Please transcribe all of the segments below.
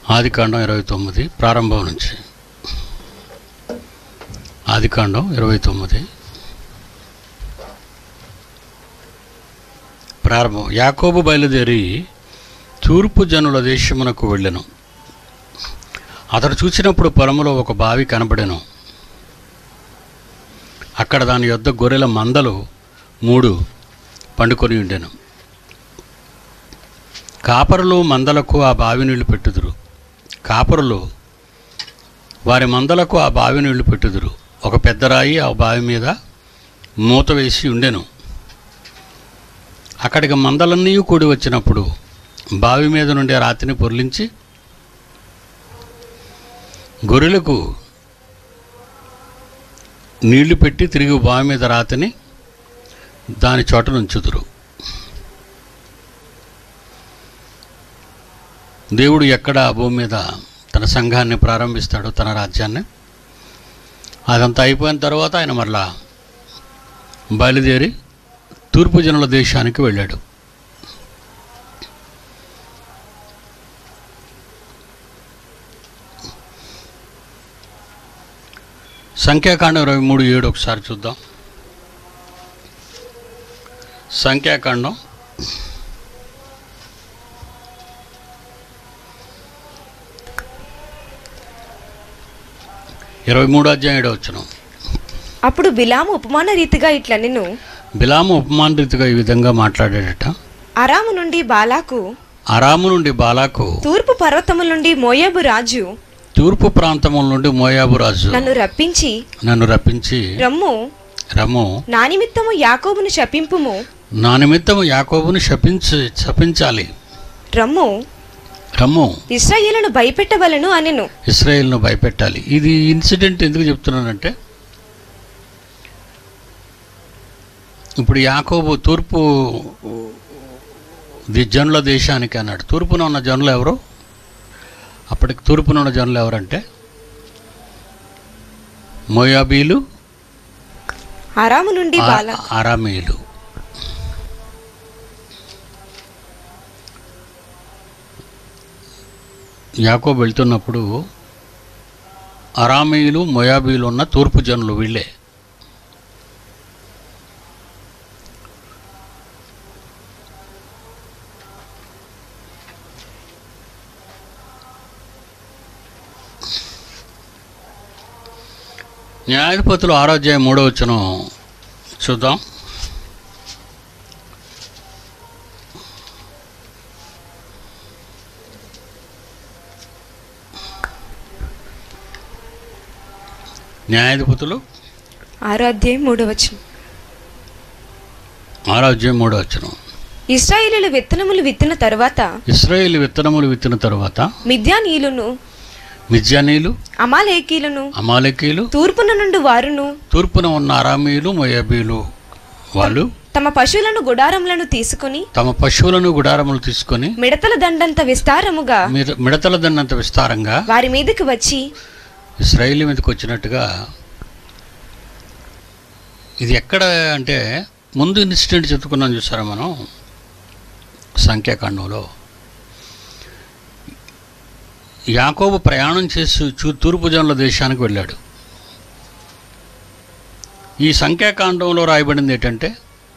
ఆదికాండం ఇరవై తొమ్మిది ప్రారంభం నుంచి ఆదికాండం ఇరవై తొమ్మిది ప్రారంభం యాకోబు బయలుదేరి తూర్పు జనుల దేశమునకు వెళ్ళెను అతడు చూసినప్పుడు పొలములో ఒక బావి కనబడెను అక్కడ దాని యొద్ద గొర్రెల మందలు మూడు పండుకొని ఉండెను కాపరులు మందలకు ఆ బావి నీళ్లు పెట్టుదురు కాపరులు వారి మందలకు ఆ బావి నీళ్లు పెట్టుదురు ఒక పెద్ద రాయి ఆ బావి మీద మూత వేసి ఉండెను అక్కడికి మందలన్నీ కూడి వచ్చినప్పుడు బావి మీద నుండి రాతిని పొర్లించి గొర్రెలకు నీళ్లు పెట్టి తిరిగి బావి మీద రాతిని దాని చోట నుంచుదురు దేవుడు ఎక్కడ భూమి మీద తన సంఘాన్ని ప్రారంభిస్తాడో తన రాజ్యాన్ని అదంతా అయిపోయిన తర్వాత ఆయన మరలా బయలుదేరి తూర్పు జనుల దేశానికి వెళ్ళాడు సంఖ్యాకాండం ఇరవై మూడు ఏడు ఒకసారి చూద్దాం సంఖ్యాకాండం ఇరవై మూడు అధ్యాయం ఏడో వచ్చిన అప్పుడు బిలాము ఉపమాన రీతిగా ఇట్లా నేను బిలాము ఉపమాన రీతిగా ఈ విధంగా మాట్లాడాడట అరాము నుండి బాలాకు అరాము నుండి బాలాకు తూర్పు పర్వతముల నుండి మోయాబు రాజు తూర్పు ప్రాంతముల నుండి మోయాబు రాజు నన్ను రప్పించి నన్ను రప్పించి రమ్ము రము నా నిమిత్తము యాకోబును శపింపుము నా నిమిత్తము యాకోబును శపించి శపించాలి రమ్ము రమ్ము ఇస్రాయేలును భయపెట్టవలను అనెను ఇస్రాయేల్ను భయపెట్టాలి ఇది ఇన్సిడెంట్ ఎందుకు చెప్తున్నానంటే ఇప్పుడు యాకోబు తూర్పు ది జనుల దేశానికి అన్నాడు తూర్పున ఉన్న జనులు ఎవరు అప్పటికి తూర్పున ఉన్న జనులు ఎవరంటే మోయాబీలు అరాము నుండి బాలా ఆ- అరామీయులు యాకోబు వెళ్తున్నప్పుడు అరామీయులు మొయాబీలు ఉన్న తూర్పు జనులు వీళ్ళే న్యాయాధిపతులు ఆరోగ్యం మూడో వచ్చిన చూద్దాం న్యాయాధిపతులు ఆరో అధ్యాయం మూడో వచనం ఆరోగ్యం మూడో వచ్చిన ఇస్రాయేలీల విత్తనములు విత్తిన తరువాత ఇస్రాయేల్ విత్తనములు విత్తిన తరువాత మిద్యానీయులను మిజ్యానీలు అమాలేకీలను అమాలకీలు తూర్పున నుండి వారును తూర్పున ఉన్న అరామీయులు మొయాబీలు వాళ్ళు తమ పశువులను గుడారములను తీసుకుని తమ పశువులను గుడారములు తీసుకొని మిడతల దండంత విస్తారముగా మిడ- మిడతల దన్నంత విస్తారంగా వారి మీదకి వచ్చి ఇస్రాయేల్ మీదకి వచ్చినట్టుగా ఇది ఎక్కడ అంటే ముందు ఇన్సిడెంట్ చెప్పుకున్నాం చూసారా మనం సంఖ్యాకాండంలో యాకోబు ప్రయాణం చేసి చూ- తూర్పు జనుల దేశానికి వెళ్ళాడు ఈ సంఖ్యాకాండంలో రాయబడింది ఏంటంటే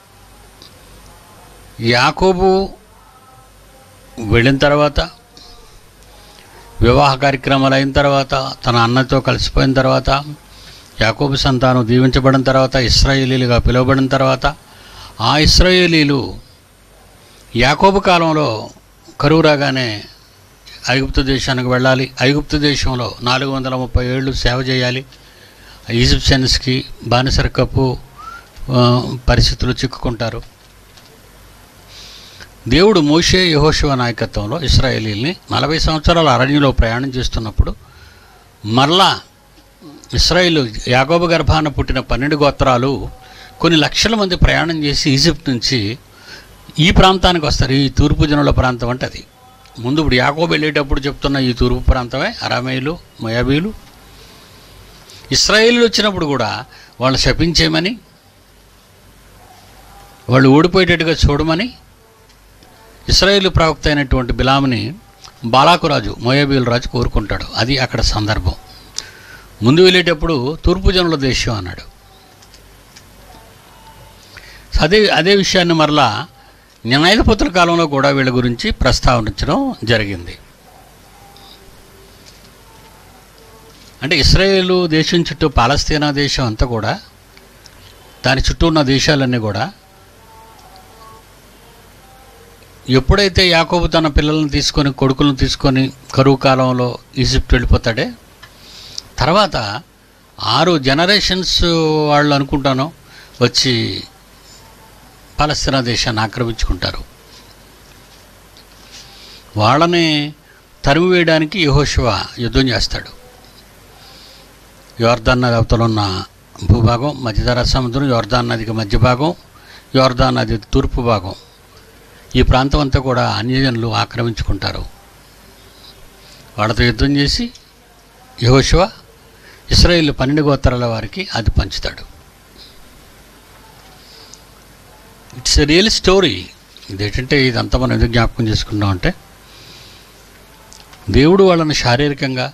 యాకోబు వెళ్ళిన తర్వాత వివాహ కార్యక్రమాలు అయిన తర్వాత తన అన్నతో కలిసిపోయిన తర్వాత యాకోబు సంతానం దీవించబడిన తర్వాత ఇస్రాయేలీలుగా పిలువబడిన తర్వాత ఆ ఇస్రాయేలీలు యాకోబు కాలంలో కరువు రాగానే ఐగుప్తు దేశానికి వెళ్ళాలి ఐగుప్తు దేశంలో నాలుగు వందల ముప్పై ఏళ్ళు సేవ చేయాలి ఈజిప్షియన్స్కి బానిసరికప్పు ఆ, పరిస్థితులు చిక్కుకుంటారు దేవుడు మోషే యహోశివ నాయకత్వంలో ఇస్రాయేలీల్ని నలభై సంవత్సరాల అరణ్యంలో ప్రయాణం చేస్తున్నప్పుడు మరలా ఇస్రాయేల్ యాగోబు గర్భాన పుట్టిన పన్నెండు గోత్రాలు కొన్ని లక్షల మంది ప్రయాణం చేసి ఈజిప్ట్ నుంచి ఈ ప్రాంతానికి వస్తారు ఈ తూర్పు జనుల ప్రాంతం అంటే అది ముందు ఇప్పుడు యాకోబు వెళ్ళేటప్పుడు చెప్తున్న ఈ తూర్పు ప్రాంతమే అరామేయులు మొయాబీలు ఇస్రాయేలు వచ్చినప్పుడు కూడా వాళ్ళు శపించేయమని వాళ్ళు ఓడిపోయేటట్టుగా చూడమని ఇస్రాయేల్ ప్రవక్త అయినటువంటి బిలాముని బాలాకు రాజు మోయాబీల రాజు కోరుకుంటాడు అది అక్కడ సందర్భం ముందు వెళ్ళేటప్పుడు తూర్పు జనుల దేశం అన్నాడు అదే అదే విషయాన్ని మరలా న్యాయాధిపతుల కాలంలో కూడా వీళ్ళ గురించి ప్రస్తావించడం జరిగింది అంటే ఇస్రాయేలు దేశం చుట్టూ పాలస్తీనా దేశం అంతా కూడా దాని చుట్టూ ఉన్న దేశాలన్నీ కూడా ఎప్పుడైతే యాకోబు తన పిల్లల్ని తీసుకొని కొడుకులను తీసుకొని కరువు కాలంలో ఈజిప్ట్ వెళ్ళిపోతాడే తర్వాత ఆరు జనరేషన్స్ వాళ్ళు అనుకుంటాను వచ్చి పాలస్తీనా దేశాన్ని ఆక్రమించుకుంటారు వాళ్ళని తరిమి వేయడానికి యెహోషువ యుద్ధం చేస్తాడు యోర్దాన్ నది అవతల ఉన్న భూభాగం మధ్యధరా సముద్రం యోర్దాన్ నదికి మధ్య భాగం యోర్దాన్ నది తూర్పు భాగం ఈ ప్రాంతం అంతా కూడా అన్యజనులు ఆక్రమించుకుంటారు వాళ్ళతో యుద్ధం చేసి యెహోషువ ఇస్రాయేల్ పన్నెండు గోత్రాల వారికి అది పంచుతాడు ఇట్స్ ఎ రియల్ స్టోరీ ఇదేంటంటే ఇదంతా మనం ఎందుకు జ్ఞాపకం చేసుకున్నాం అంటే దేవుడు వాళ్ళని శారీరకంగా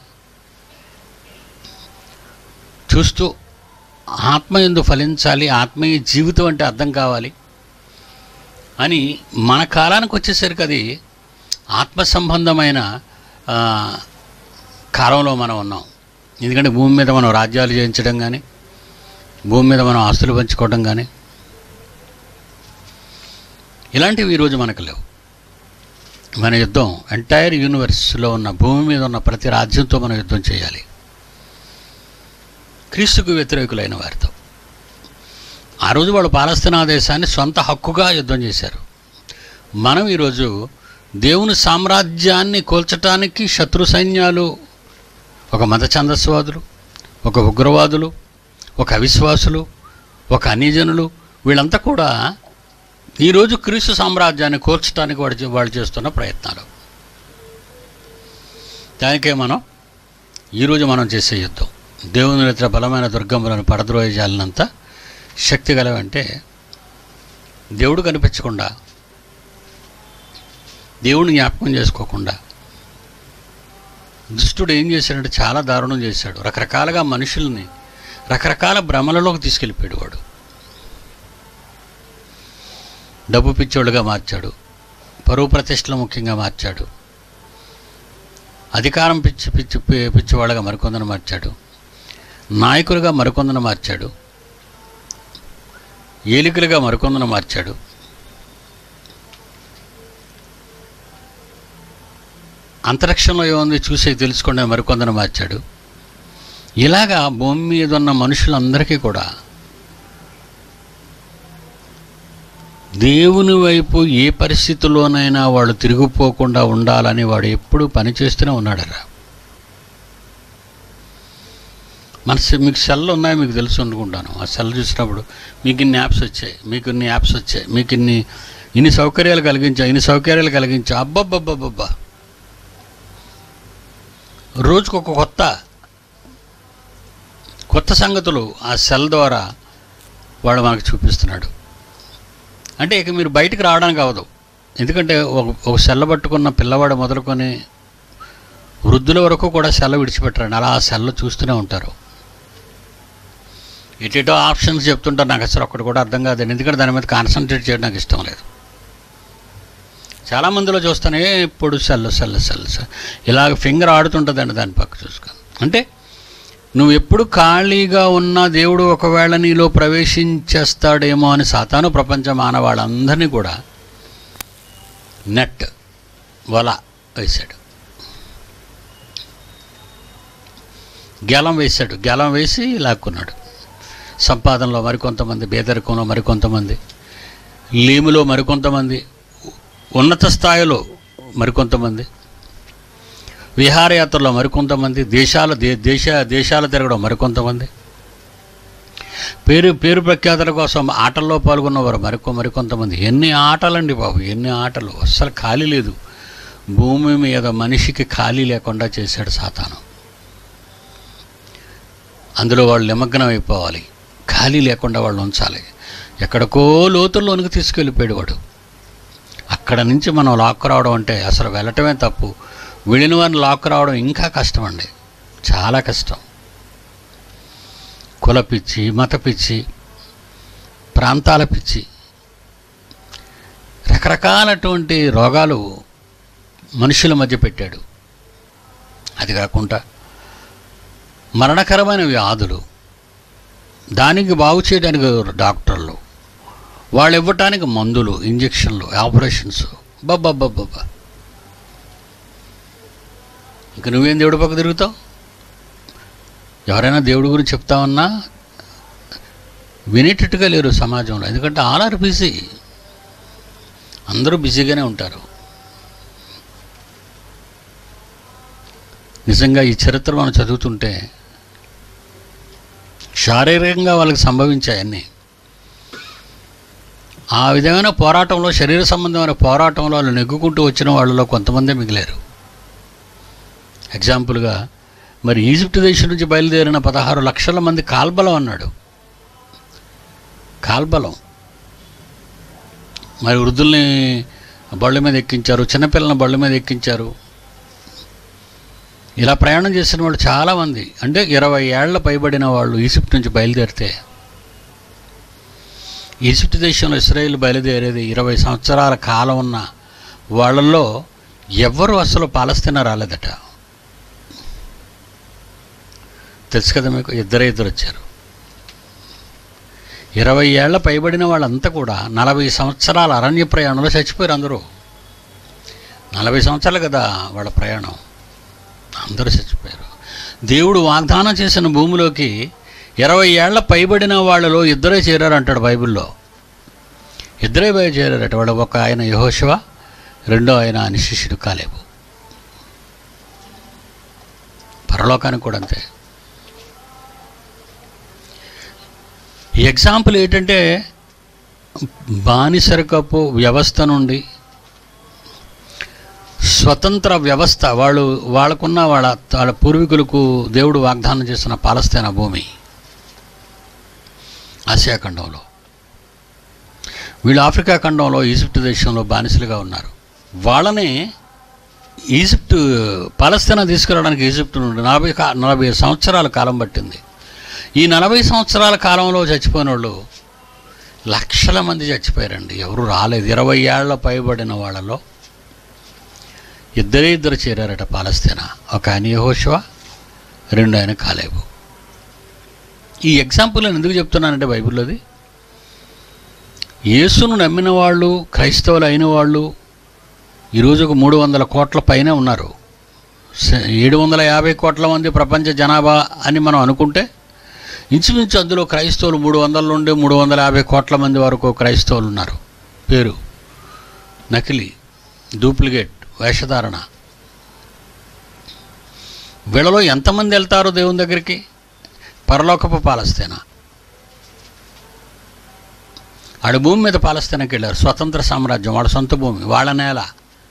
చూస్తూ ఆత్మ ఎందు ఫలించాలి ఆత్మీయ జీవితం అంటే అర్థం కావాలి అని మన కాలానికి వచ్చేసరికి అది ఆత్మ సంబంధమైన ఆ, కాలంలో మనం ఉన్నాం ఎందుకంటే భూమి మీద మనం రాజ్యాలు జయించడం కానీ భూమి మీద మనం ఆస్తులు పంచుకోవడం కానీ ఇలాంటివి ఈరోజు మనకు లేవు మన యుద్ధం ఎంటైర్ యూనివర్స్లో ఉన్న భూమి మీద ఉన్న ప్రతి రాజ్యంతో మనం యుద్ధం చేయాలి క్రీస్తుకు వ్యతిరేకులైన వారితో ఆ రోజు వాళ్ళు పాలస్తీనా దేశాన్ని సొంత హక్కుగా యుద్ధం చేశారు మనం ఈరోజు దేవుని సామ్రాజ్యాన్ని కూల్చటానికి శత్రు సైన్యాలు ఒక మత ఛందస్వాదులు ఒక ఉగ్రవాదులు ఒక అవిశ్వాసులు ఒక అన్యజనులు వీళ్ళంతా కూడా ఈరోజు క్రీస్తు సామ్రాజ్యాన్ని కూల్చడానికి వాడు చే- వాళ్ళు చేస్తున్న ప్రయత్నాలు దానికే మనం ఈరోజు మనం చేసే యుద్ధం దేవుని ఇతర బలమైన దుర్గములను పడద్రోయజాలినంత శక్తి గలవంటే దేవుడు కనిపించకుండా దేవుడిని జ్ఞాపకం చేసుకోకుండా దుష్టుడు ఏం చేశాడంటే చాలా దారుణం చేశాడు రకరకాలుగా మనుషుల్ని రకరకాల భ్రమలలోకి తీసుకెళ్ళిపోయాడు వాడు డబ్బు పిచ్చోళ్ళుగా మార్చాడు పరువు ప్రతిష్టలు ముఖ్యంగా మార్చాడు అధికారం పిచ్చి పిచ్చి పి- పిచ్చివాళ్ళగా మరికొందరు మార్చాడు నాయకులుగా మరికొందరు మార్చాడు ఏలికలుగా మరికొందరు మార్చాడు అంతరిక్షంలో ఏముంది చూసి తెలుసుకునే మరికొందరు మార్చాడు ఇలాగా భూమి మీద ఉన్న మనుషులందరికీ కూడా దేవుని వైపు ఏ పరిస్థితుల్లోనైనా వాళ్ళు తిరిగిపోకుండా ఉండాలని వాడు ఎప్పుడూ పనిచేస్తూనే ఉన్నాడరా మన సె- మీకు సెల్ ఉన్నాయి మీకు తెలుసు అనుకుంటాను ఆ సెల్ చూసినప్పుడు మీకు ఇన్ని యాప్స్ వచ్చాయి మీకు ఇన్ని యాప్స్ వచ్చాయి మీకు ఇన్ని ఇన్ని సౌకర్యాలు కలిగించా ఇన్ని సౌకర్యాలు కలిగించా అబ్బబ్బబ్బబ్బబ్బా రోజుకు ఒక కొత్త కొత్త సంగతులు ఆ సెల్ ద్వారా వాడు మనకు చూపిస్తున్నాడు అంటే ఇక మీరు బయటికి రావడానికి అవ్వదు ఎందుకంటే ఒక ఒక సెల్ల పట్టుకున్న పిల్లవాడు మొదలుకొని వృద్ధుల వరకు కూడా సెల్ల విడిచిపెట్టరండి అలా ఆ సెల్ల చూస్తూనే ఉంటారు ఎటేటో ఆప్షన్స్ చెప్తుంటారు నాకు అసలు ఒక్కటి కూడా అర్థం కాదండి ఎందుకంటే దాని మీద కాన్సన్ట్రేట్ చేయడం నాకు ఇష్టం లేదు చాలా మందిలో చూస్తానే ఇప్పుడు సెల్ సెల్ సెల్ సెల్ ఇలాగ ఫింగర్ ఆడుతుంటుందండి దాని పక్క చూసుకొని అంటే నువ్వు ఎప్పుడు ఖాళీగా ఉన్నా దేవుడు ఒకవేళ నీలో ప్రవేశించేస్తాడేమో అని సాతాను ప్రపంచ మానవాళ్ళందరినీ కూడా నెట్ వల వేశాడు గెలం వేశాడు గెలం వేసి లాక్కున్నాడు సంపాదనలో మరికొంతమంది పేదరికంలో మరికొంతమంది లేములో మరికొంతమంది ఉన్నత స్థాయిలో మరికొంతమంది విహారయాత్రలో మరికొంతమంది దేశాల దే దేశ దేశాల తిరగడం మరికొంతమంది పేరు పేరు ప్రఖ్యాతల కోసం ఆటల్లో పాల్గొన్నవారు మరికొ మరికొంతమంది ఎన్ని ఆటలండి బాబు ఎన్ని ఆటలు అస్సలు ఖాళీ లేదు భూమి మీద మనిషికి ఖాళీ లేకుండా చేశాడు సాతాను అందులో వాళ్ళు నిమగ్నం అయిపోవాలి ఖాళీ లేకుండా వాళ్ళు ఉంచాలి ఎక్కడికో లోతుల్లోనికి తీసుకెళ్ళిపోయాడు వాడు అక్కడ నుంచి మనం లాక్కు రావడం అంటే అసలు వెళ్ళటమే తప్పు వెళ్ళిన వారిని లాక్ రావడం ఇంకా కష్టం అండి చాలా కష్టం కుల పిచ్చి మత పిచ్చి ప్రాంతాల పిచ్చి రకరకాలటువంటి రోగాలు మనుషుల మధ్య పెట్టాడు అది కాకుండా మరణకరమైన వ్యాధులు దానికి బాగు చేయడానికి డాక్టర్లు వాళ్ళు ఇవ్వటానికి మందులు ఇంజక్షన్లు ఆపరేషన్స్ బాబ్బా ఇంక నువ్వేం దేవుడి పక్క తిరుగుతావు ఎవరైనా దేవుడి గురించి చెప్తామన్నా వినేటట్టుగా లేరు సమాజంలో ఎందుకంటే ఆల్ ఆర్ బిజీ అందరూ బిజీగానే ఉంటారు నిజంగా ఈ చరిత్ర మనం చదువుతుంటే శారీరకంగా వాళ్ళకి సంభవించాయన్నీ ఆ విధమైన పోరాటంలో శరీర సంబంధమైన పోరాటంలో వాళ్ళు నెగ్గుకుంటూ వచ్చిన వాళ్ళలో కొంతమందే మిగిలారు ఎగ్జాంపుల్గా మరి ఈజిప్ట్ దేశం నుంచి బయలుదేరిన పదహారు లక్షల మంది కాల్బలం అన్నాడు కాల్బలం మరి వృద్ధుల్ని బళ్ళ మీద ఎక్కించారు చిన్నపిల్లల్ని బళ్ళ మీద ఎక్కించారు ఇలా ప్రయాణం చేసిన వాళ్ళు చాలామంది అంటే ఇరవై ఏళ్ల పైబడిన వాళ్ళు ఈజిప్ట్ నుంచి బయలుదేరితే ఈజిప్ట్ దేశంలో ఇస్రాయేల్ బయలుదేరేది ఇరవై సంవత్సరాల కాలం ఉన్న వాళ్ళల్లో ఎవ్వరు అసలు పాలస్తీనా రాలేదట తెలుసు కదా మీకు ఇద్దరే ఇద్దరు వచ్చారు ఇరవై ఏళ్ల పైబడిన వాళ్ళంతా కూడా నలభై సంవత్సరాల అరణ్య ప్రయాణంలో చచ్చిపోయారు అందరూ నలభై సంవత్సరాలు కదా వాళ్ళ ప్రయాణం అందరూ చచ్చిపోయారు దేవుడు వాగ్దానం చేసిన భూమిలోకి ఇరవై ఏళ్ల పైబడిన వాళ్ళలో ఇద్దరే చేరారు అంటాడు బైబిల్లో ఇద్దరే బయ చేరారట వాడు ఒక ఆయన యహోశివ రెండో ఆయన అని శిష్యుడు కాలేబు పరలోకానికి కూడా అంతే ఈ ఎగ్జాంపుల్ ఏంటంటే బానిసరికపు వ్యవస్థ నుండి స్వతంత్ర వ్యవస్థ వాళ్ళు వాళ్ళకున్న వాళ్ళ వాళ్ళ పూర్వీకులకు దేవుడు వాగ్దానం చేసిన పాలస్తీనా భూమి ఆసియా ఖండంలో వీళ్ళు ఆఫ్రికా ఖండంలో ఈజిప్ట్ దేశంలో బానిసలుగా ఉన్నారు వాళ్ళని ఈజిప్ట్ పాలస్తీనా తీసుకురావడానికి ఈజిప్ట్ నుండి నలభై కా నలభై సంవత్సరాల కాలం పట్టింది ఈ నలభై సంవత్సరాల కాలంలో చచ్చిపోయిన వాళ్ళు లక్షల మంది చచ్చిపోయారండి ఎవరు రాలేదు ఇరవై ఏళ్ల పైబడిన వాళ్ళలో ఇద్దరే ఇద్దరు చేరారట పాలస్తీనా ఒక ఆయన యెహోషువ రెండు ఆయన కాలేబు ఈ ఎగ్జాంపుల్ నేను ఎందుకు చెప్తున్నానంటే బైబిల్లోది యేసును నమ్మిన వాళ్ళు క్రైస్తవులు అయిన వాళ్ళు ఈరోజు ఒక మూడు వందల కోట్ల పైన ఉన్నారు స- ఏడు వందల యాభై కోట్ల మంది ప్రపంచ జనాభా అని మనం అనుకుంటే ఇంచుమించు అందులో క్రైస్తవులు మూడు వందల నుండి మూడు వందల యాభై కోట్ల మంది వరకు క్రైస్తవులు ఉన్నారు పేరు నకిలీ డూప్లికేట్ వేషధారణ వీళ్ళలో ఎంతమంది వెళ్తారు దేవుని దగ్గరికి పరలోకపు పాలస్తీనా ఆడు భూమి మీద పాలస్తీనాకి వెళ్ళారు స్వతంత్ర సామ్రాజ్యం వాడు సొంత భూమి వాళ్ళ నేల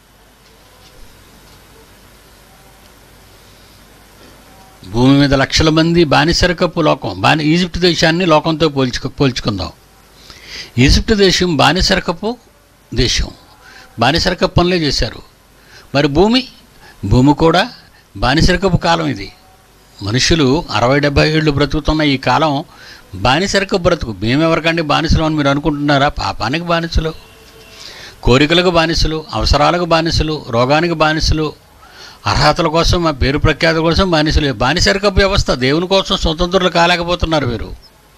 భూమి మీద లక్షల మంది బానిసరికపు లోకం బాని ఈజిప్ట్ దేశాన్ని లోకంతో పోల్చుకు పోల్చుకుందాం ఈజిప్ట్ దేశం బానిసరికపు దేశం బానిసరికపు పనులే చేశారు మరి భూమి భూమి కూడా బానిసరికపు కాలం ఇది మనుషులు అరవై డెబ్బై ఏళ్ళు బ్రతుకుతున్న ఈ కాలం బానిసరికపు బ్రతుకు మేమెవరికండి బానిసలు అని మీరు అనుకుంటున్నారా పాపానికి బానిసలు కోరికలకు బానిసలు అవసరాలకు బానిసలు రోగానికి బానిసలు అర్హతల కోసం మా పేరు ప్రఖ్యాతుల కోసం బానిసలు బానిసరికపు వ్యవస్థ దేవుని కోసం స్వతంత్రులు కాలేకపోతున్నారు వీరు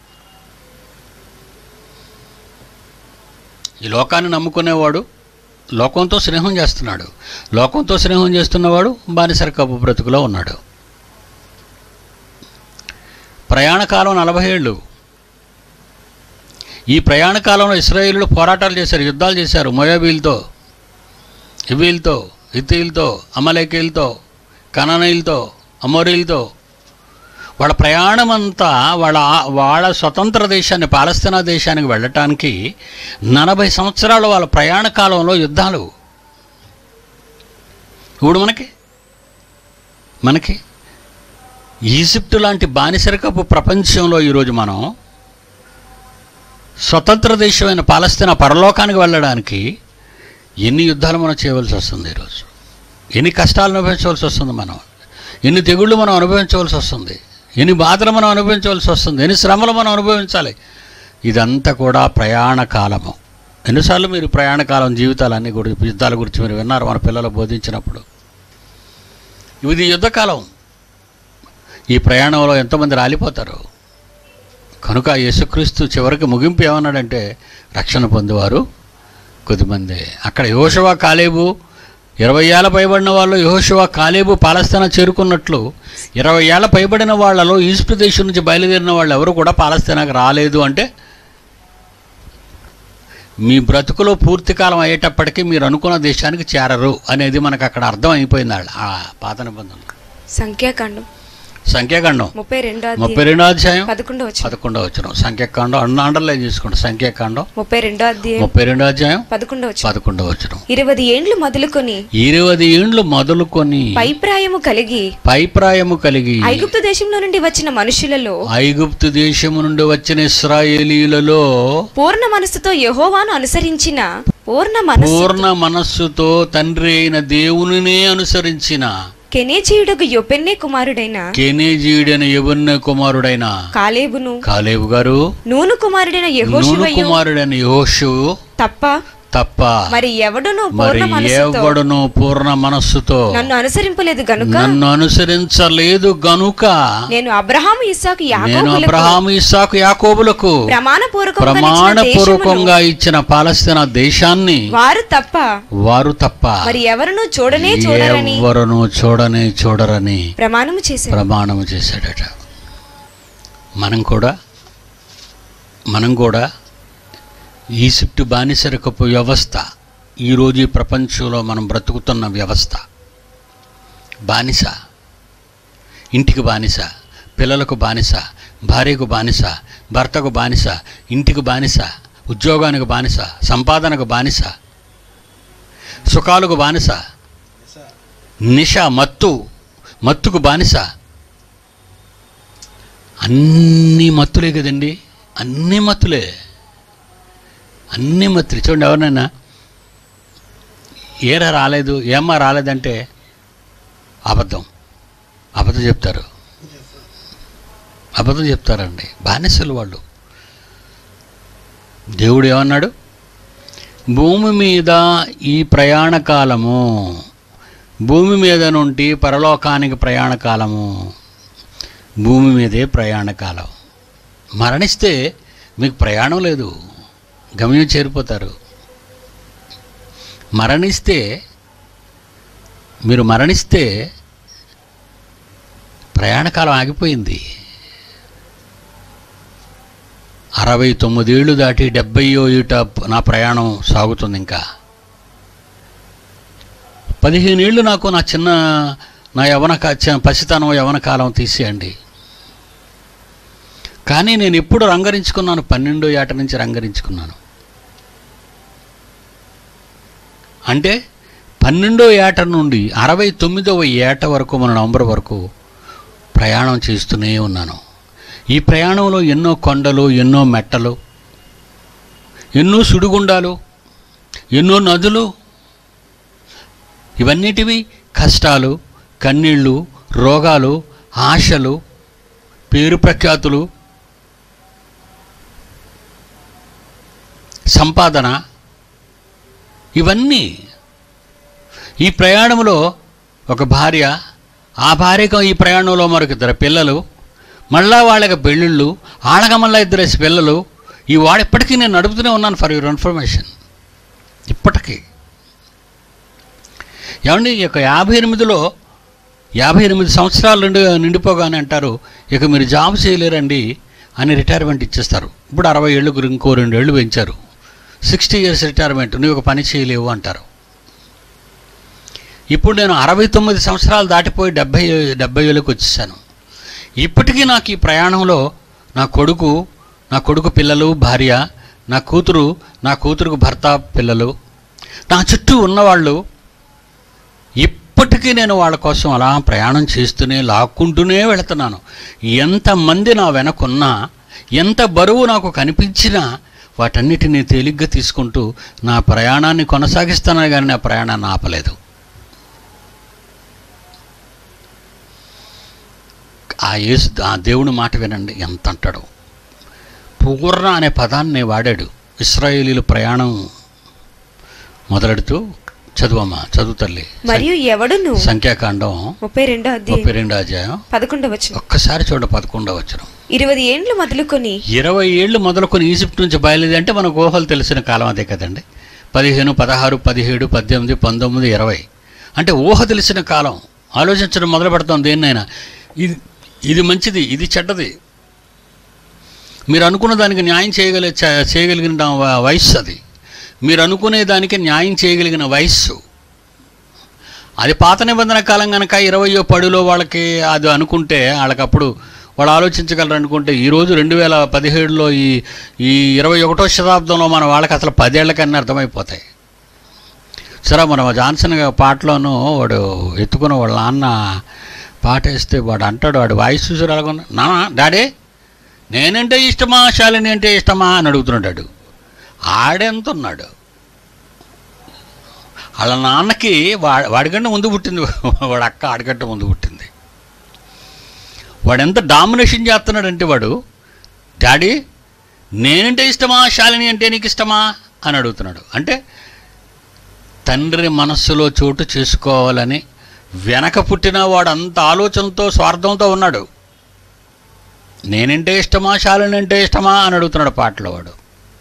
ఈ లోకాన్ని నమ్ముకునేవాడు లోకంతో స్నేహం చేస్తున్నాడు లోకంతో స్నేహం చేస్తున్నవాడు బానిసరికపు బ్రతుకులో ఉన్నాడు ప్రయాణకాలం నలభై ఏళ్ళు ఈ ప్రయాణ కాలంలో ఇస్రాయేలీలు పోరాటాలు చేశారు యుద్ధాలు చేశారు మొయాబీలతో హివీలతో హితీలతో అమలేకీలతో కననీలతో అమోరీలతో వాళ్ళ ప్రయాణం అంతా వాళ్ళ వాళ్ళ స్వతంత్ర దేశాన్ని పాలస్తీనా దేశానికి వెళ్ళటానికి నలభై సంవత్సరాలు వాళ్ళ ప్రయాణ కాలంలో యుద్ధాలు ఇప్పుడు మనకి మనకి ఈజిప్ట్ లాంటి బానిసరికపు ప్రపంచంలో ఈరోజు మనం స్వతంత్ర దేశమైన పాలస్తీనా పరలోకానికి వెళ్ళడానికి ఎన్ని యుద్ధాలు మనం చేయవలసి వస్తుంది ఈరోజు ఎన్ని కష్టాలు అనుభవించవలసి వస్తుంది మనం ఎన్ని తెగుళ్ళు మనం అనుభవించవలసి వస్తుంది ఎన్ని బాధలు మనం అనుభవించవలసి వస్తుంది ఎన్ని శ్రమలు మనం అనుభవించాలి ఇదంతా కూడా ప్రయాణ కాలము ఎన్నిసార్లు మీరు ప్రయాణ కాలం జీవితాలన్నీ కూడా యుద్ధాల గురించి మీరు విన్నారు మన పిల్లలు బోధించినప్పుడు ఇది యుద్ధకాలం ఈ ప్రయాణంలో ఎంతోమంది రాలిపోతారు కనుక యేసుక్రీస్తు చివరికి ముగింపు ఏమన్నాడంటే రక్షణ పొందేవారు కొద్దిమంది అక్కడ యహోషువ కాలేబు ఇరవై ఏళ్ళ పైబడిన వాళ్ళు యహోషువ కాలేబు పాలస్తీనా చేరుకున్నట్లు ఇరవై ఏళ్ళ పైబడిన వాళ్ళలో ఈజిప్ట్ దేశం నుంచి బయలుదేరిన వాళ్ళు ఎవరు కూడా పాలస్తీనాకు రాలేదు అంటే మీ బ్రతుకులో పూర్తి కాలం అయ్యేటప్పటికీ మీరు అనుకున్న దేశానికి చేరరు అనేది మనకు అక్కడ అర్థం అయిపోయింది ఆడ ఆ పాత నిబంధనలు సంఖ్యాకాండం సంఖ్యాకాండం ముప్పై రెండో ముప్పై రెండో అధ్యాయం పదకొండో వచ్చిన పదకొండో వచ్చిన సంఖ్యాకాండం అన్న అండర్లైన్ చేసుకోండి సంఖ్యాకాండం ముప్పై రెండో అధ్యాయం ముప్పై రెండో అధ్యాయం పదకొండో వచ్చిన పదకొండో వచ్చిన ఇరవై ఏండ్లు మొదలుకొని ఇరవై ఏండ్లు మొదలుకొని పైప్రాయము కలిగి పైప్రాయము కలిగి ఐగుప్తు దేశంలో నుండి వచ్చిన మనుషులలో ఐగుప్తు దేశము నుండి వచ్చిన ఇస్రాయేలీలలో పూర్ణ మనస్సుతో యెహోవాను అనుసరించిన పూర్ణ మనస్సు పూర్ణ మనస్సుతో తండ్రి అయిన దేవునినే అనుసరించిన కెనేజీయుడకు యొపెన్నే కుమారుడైన కెనేజీయుడైన యవన్న కుమారుడైన కాలేబును కాలేబు గారు నూను కుమారుడైన నూను యెహోషువయు కుమారుడైన యోషు తప్ప తప్ప మరి ఎవడును మరి పూర్ణ మనస్సుతో ఎవడును పూర్ణ మనస్సుతో నన్ను అనుసరింపలేదు గనుక నన్ను అనుసరించలేదు గనుక నేను అబ్రహాము ఇస్సాకు నేను యాకోబులకు అబ్రహాము ఇస్సాకు యాకోబులకు ప్రమాణపూర్వకంగా ఇచ్చిన పాలస్తీనా దేశాన్ని వారు తప్ప వారు తప్ప మరి ఎవరును చూడనే చూడరని ఎవరును చూడనే చూడరని ప్రమాణము చేశారు ప్రమాణము చేశాడట మనం కూడా మనం కూడా ఈజిప్టు బానిసరికపు వ్యవస్థ ఈరోజు ఈ ప్రపంచంలో మనం బ్రతుకుతున్న వ్యవస్థ బానిస ఇంటికి బానిస పిల్లలకు బానిస భార్యకు బానిస భర్తకు బానిస ఇంటికి బానిస ఉద్యోగానికి బానిస సంపాదనకు బానిస సుఖాలకు బానిస నిష మత్తు మత్తుకు బానిస అన్నీ మత్తులే కదండి అన్నీ మత్తులే అన్నీ మత్తులే చూడండి ఎవరినైనా ఏరా రాలేదు ఏమ్మా రాలేదంటే అబద్ధం అబద్ధం చెప్తారు అబద్ధం చెప్తారండి బానిసలు వాళ్ళు దేవుడు ఏమన్నాడు భూమి మీద ఈ ప్రయాణ కాలము భూమి మీద నుండి పరలోకానికి ప్రయాణ కాలము భూమి మీదే ప్రయాణ కాలం మరణిస్తే మీకు ప్రయాణం లేదు గమ్యం చేరిపోతారు మరణిస్తే మీరు మరణిస్తే ప్రయాణకాలం ఆగిపోయింది అరవై తొమ్మిదేళ్ళు దాటి డెబ్బయో ఈట నా ప్రయాణం సాగుతుంది ఇంకా పదిహేనేళ్ళు నాకు నా చిన్న నా యవన కా- చి- పసితనం యవన కాలం తీసేయండి కానీ నేను ఎప్పుడు రంగరించుకున్నాను పన్నెండో ఏట నుంచి రంగరించుకున్నాను అంటే పన్నెండో ఏట నుండి అరవై తొమ్మిదవ ఏట వరకు మన నవంబర్ వరకు ప్రయాణం చేస్తూనే ఉన్నాను ఈ ప్రయాణంలో ఎన్నో కొండలు ఎన్నో మెట్టలు ఎన్నో సుడిగుండాలు ఎన్నో నదులు ఇవన్నిటివి కష్టాలు కన్నీళ్ళు రోగాలు ఆశలు పేరు ప్రఖ్యాతులు సంపాదన ఇవన్నీ ఈ ప్రయాణంలో ఒక భార్య ఆ భార్యకు ఈ ప్రయాణంలో మరొక ఇద్దరు పిల్లలు మళ్ళా వాళ్ళకి పెళ్ళిళ్ళు ఆడగ మళ్ళా ఇద్దరు పిల్లలు ఈ వాడు ఇప్పటికీ నేను నడుపుతూనే ఉన్నాను ఫర్ యువర్ ఇన్ఫర్మేషన్ ఇప్పటికీ ఏమండి ఈ యొక్క యాభై ఎనిమిదిలో యాభై ఎనిమిది సంవత్సరాలు నిండి నిండిపోగానే అంటారు ఇక మీరు జాబ్ చేయలేరండి అని రిటైర్మెంట్ ఇచ్చేస్తారు ఇప్పుడు అరవై ఏళ్ళకు ఇంకో రెండు ఏళ్ళు పెంచారు సిక్స్టీ ఇయర్స్ రిటైర్మెంట్ నువ్వు ఒక పని చేయలేవు అంటారు ఇప్పుడు నేను అరవై తొమ్మిది సంవత్సరాలు దాటిపోయి డెబ్బై డెబ్బై ఏళ్ళకి వచ్చేసాను ఇప్పటికీ నాకు ఈ ప్రయాణంలో నా కొడుకు నా కొడుకు పిల్లలు భార్య నా కూతురు నా కూతురుకు భర్త పిల్లలు నా చుట్టూ ఉన్నవాళ్ళు ఇప్పటికీ నేను వాళ్ళ కోసం అలా ప్రయాణం చేస్తూనే లాక్కుంటూనే వెళుతున్నాను ఎంతమంది నా వెనకున్నా ఎంత బరువు నాకు కనిపించినా వాటన్నిటినీ తేలిగ్గా తీసుకుంటూ నా ప్రయాణాన్ని కొనసాగిస్తానని కానీ నా ప్రయాణాన్ని ఆపలేదు ఆ యేసు ఆ దేవుని మాట వినండి ఎంత అంటాడు పూర్ణ అనే పదాన్ని వాడాడు ఇస్రాయేలీలు ప్రయాణం మొదలెడుతూ చదువమ్మా చదువు తల్లి మరియు ఎవడును సంఖ్యాకాండం ముప్పై రెండో అధ్యాయం ముప్పై రెండో అధ్యాయం పదకొండవ వచనం ఒక్కసారి చూడ పదకొండవ వచ్చిన ఇరవై ఏండ్లు మొదలుకొని ఇరవై ఏళ్ళు మొదలుకొని ఈజిప్ట్ నుంచి బయలుదేరి అంటే మనకు ఊహలు తెలిసిన కాలం అదే కదండి పదిహేను పదహారు పదిహేడు పద్దెనిమిది పంతొమ్మిది ఇరవై అంటే ఊహ తెలిసిన కాలం ఆలోచించడం మొదలు పెడతాం దేన్నైనా ఇది ఇది మంచిది ఇది చెడ్డది మీరు అనుకున్న దానికి న్యాయం చేయగల చ- చేయగలిగిన వ- వయస్సు అది మీరు అనుకునే దానికి న్యాయం చేయగలిగిన వయస్సు అది పాత నిబంధన కాలం కనుక ఇరవయో పడిలో వాళ్ళకి అది అనుకుంటే వాళ్ళకప్పుడు వాళ్ళు ఆలోచించగలరు అనుకుంటే ఈరోజు రెండు వేల పదిహేడులో ఈ ఈ ఇరవై ఒకటో శతాబ్దంలో మన వాళ్ళకి అసలు పదేళ్ల కన్నా అర్థమైపోతాయి సరే మనం జాన్సన్ గా పాటలోనూ వాడు ఎత్తుకున్న వాళ్ళ నాన్న పాట వేస్తే వాడు అంటాడు వాడు వాయిస్ చూసి అలాగొన్నా నాన్న డాడీ నేనంటే ఇష్టమా శాలిని అంటే ఇష్టమా అని అడుగుతున్నాడు ఆడెంత ఉన్నాడు వాళ్ళ నాన్నకి వా వాడికంటే ముందు పుట్టింది వాడు అక్క ఆడికంటే ముందు పుట్టింది వాడు ఎంత డామినేషన్ చేస్తున్నాడంటే వాడు డాడీ నేనంటే ఇష్టమా శాలిని అంటే నీకు ఇష్టమా అని అడుగుతున్నాడు అంటే తండ్రి మనస్సులో చోటు చేసుకోవాలని వెనక పుట్టిన వాడు అంత ఆలోచనతో స్వార్థంతో ఉన్నాడు నేనంటే ఇష్టమా శాలిని అంటే ఇష్టమా అని అడుగుతున్నాడు పాటలో వాడు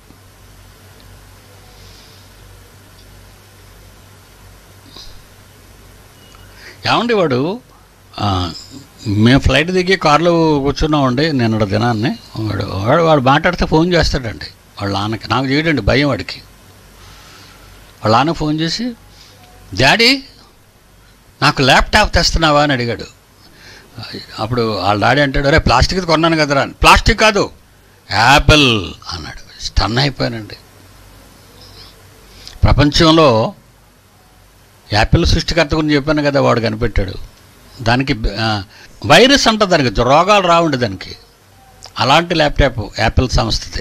ఏమండి వాడు ఆ, మేము ఫ్లైట్ దిగి కార్లో కూర్చున్నామండి నేను దినాన్ని వాడు వాడు వాడు మాట్లాడితే ఫోన్ చేస్తాడండి వాళ్ళ నాన్నకి నాకు చేయడండి భయం వాడికి వాళ్ళ నాన్న ఫోన్ చేసి డాడీ నాకు ల్యాప్టాప్ తెస్తున్నావా అని అడిగాడు అప్పుడు వాళ్ళ డాడీ అంటాడు అరే ప్లాస్టిక్ కొన్నాను కదరా అని. ప్లాస్టిక్ కాదు యాపిల్ అన్నాడు స్టన్ అయిపోయానండి ప్రపంచంలో యాపిల్ సృష్టికర్త గురించి చెప్పాను కదా వాడు కనిపెట్టాడు దానికి ఆ, వైరస్ అంట దానికి రోగాలు రావండి దానికి అలాంటి ల్యాప్టాప్ యాపిల్ సంస్థది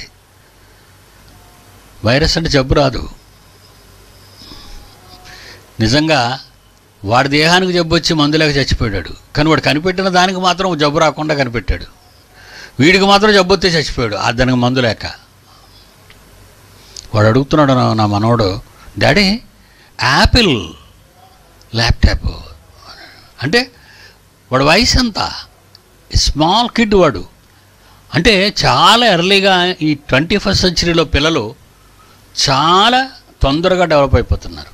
వైరస్ అంటే జబ్బు రాదు నిజంగా వాడి దేహానికి జబ్బు వచ్చి మందులేక చచ్చిపోయాడు కానీ వాడు కనిపెట్టిన దానికి మాత్రం జబ్బు రాకుండా కనిపెట్టాడు వీడికి మాత్రం జబ్బు వస్తే చచ్చిపోయాడు ఆ దానికి మందు లేక వాడు అడుగుతున్నాడు నా నా మనవడు డాడీ యాపిల్ ల్యాప్టాప్ అంటే వాడు వయసు ఎంత స్మాల్ కిడ్ వాడు అంటే చాలా ఎర్లీగా ఈ ట్వంటీ ఫస్ట్ సెంచరీలో పిల్లలు చాలా తొందరగా డెవలప్ అయిపోతున్నారు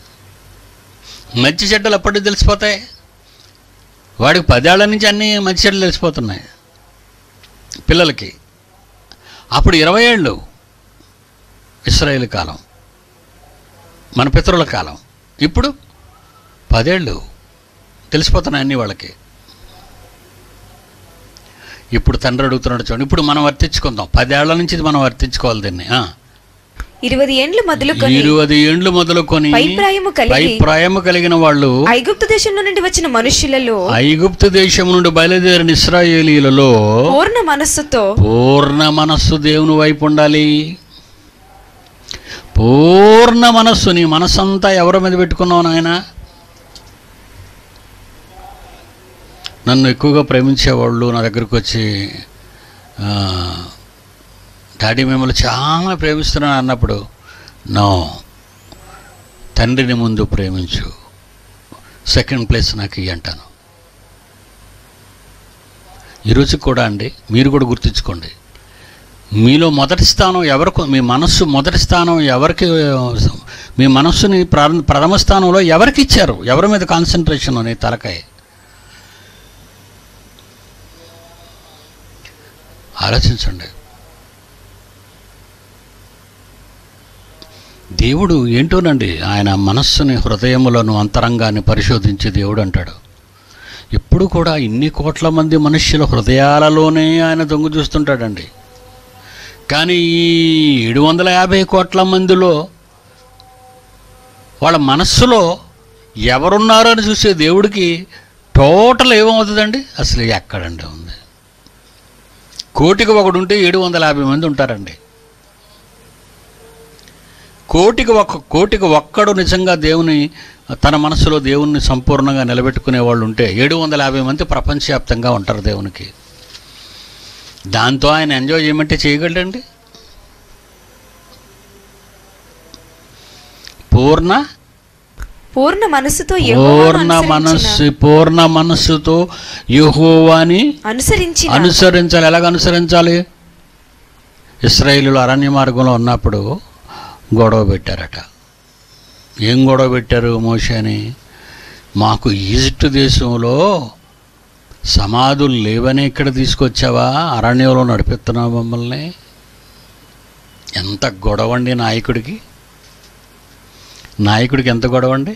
మంచి చెడ్డలు ఎప్పటికి తెలిసిపోతాయి వాడికి పదేళ్ల నుంచి అన్నీ మంచి చెడ్డలు తెలిసిపోతున్నాయి పిల్లలకి అప్పుడు ఇరవై ఏళ్ళు ఇస్రాయేల్ కాలం మన పితరుల కాలం ఇప్పుడు పదేళ్ళు తెలిసిపోతున్నాయి అన్నీ వాళ్ళకి ఇప్పుడు తండ్రి అడుగుతున్నాడు చూడండి ఇప్పుడు మనం వర్తించుకుందాం పదేళ్ల నుంచి ఇది మనం వర్తించుకోవాలి దీన్ని ఆ. ఇరవై ఏండ్లు మొదలుకొని ఇరవై ఏండ్లు మొదలుకొని పై ప్రాయము పై కలిగి ప్రాయము కలిగిన వాళ్ళు ఐగుప్తు దేశంలో నుండి వచ్చిన మనుష్యులలో ఐగుప్తు దేశం నుండి బయలుదేరిన ఇస్రాయేలీలలో పూర్ణ మనస్సుతో పూర్ణ మనస్సు దేవుని వైపు ఉండాలి పూర్ణ మనస్సు నీ మనస్సంతా ఎవరి మీద పెట్టుకున్నావు నాయన నన్ను ఎక్కువగా ప్రేమించేవాళ్ళు నా దగ్గరకు వచ్చి ఆ, డాడీ మిమ్మల్ని చాలా ప్రేమిస్తున్నాను అన్నప్పుడు నో తండ్రిని ముందు ప్రేమించు సెకండ్ ప్లేస్ నాకు ఇయ్యి అంటాను ఈరోజు కూడా అండి మీరు కూడా గుర్తుంచుకోండి మీలో మొదటి స్థానం ఎవరికి మీ మనస్సు మొదటి స్థానం ఎవరికి మీ మనస్సుని ప్ర- ప్రథమ స్థానంలో ఎవరికి ఇచ్చారు ఎవరి మీద కాన్సన్ట్రేషన్ అని తలకాయ ఆలోచించండి దేవుడు ఏంటోనండి ఆయన మనస్సుని హృదయములను అంతరంగాన్ని పరిశోధించి దేవుడు అంటాడు ఎప్పుడు కూడా ఇన్ని కోట్ల మంది మనుష్యుల హృదయాలలోనే ఆయన దొంగ చూస్తుంటాడండి కానీ ఈ ఏడు వందల యాభై కోట్ల మందిలో వాళ్ళ మనస్సులో ఎవరున్నారో అని చూసే దేవుడికి టోటల్ ఏమవుతుందండి అసలు ఎక్కడండి ఉంది కోటికి ఒకడు ఉంటే ఏడు వందల యాభై మంది ఉంటారండి కోటికి ఒక్క కోటికి ఒక్కడు నిజంగా దేవుని తన మనసులో దేవుణ్ణి సంపూర్ణంగా నిలబెట్టుకునే వాళ్ళు ఉంటే ఏడు వందల యాభై మంది ప్రపంచవ్యాప్తంగా ఉంటారు దేవునికి దాంతో ఆయన ఎంజాయ్ చేయమంటే చేయగలడండి పూర్ణ పూర్ణ మనస్సుతో యెహోవాను పూర్ణ అనుసరించిన- మనస్సు పూర్ణ మనస్సుతో యెహోవాని అనుసరించిన అనుసరించాలి ఎలాగ అనుసరించాలి ఇస్రాయేలీలు అరణ్య మార్గంలో ఉన్నప్పుడు గొడవ పెట్టారట ఏం గొడవ పెట్టారు మోషని మాకు ఈజిప్ట్ దేశంలో సమాధులు లేవని ఇక్కడ తీసుకొచ్చావా అరణ్యంలో నడిపిస్తున్నావు మమ్మల్ని ఎంత గొడవ అండి నాయకుడికి నాయకుడికి ఎంత గొడవ అండి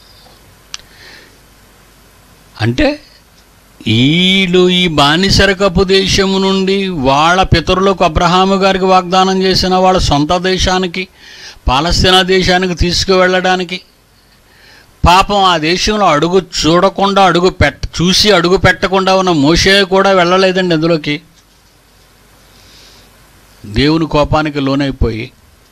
అంటే వీళ్ళు ఈ బానిసరకపు దేశము నుండి వాళ్ళ పితరులకు అబ్రహాము గారికి వాగ్దానం చేసిన వాళ్ళ సొంత దేశానికి పాలస్తీనా దేశానికి తీసుకువెళ్ళడానికి పాపం ఆ దేశంలో అడుగు చూడకుండా అడుగు పెట్ట చూసి అడుగు పెట్టకుండా ఉన్న మోషే కూడా వెళ్ళలేదండి అందులోకి దేవుని కోపానికి లోనైపోయి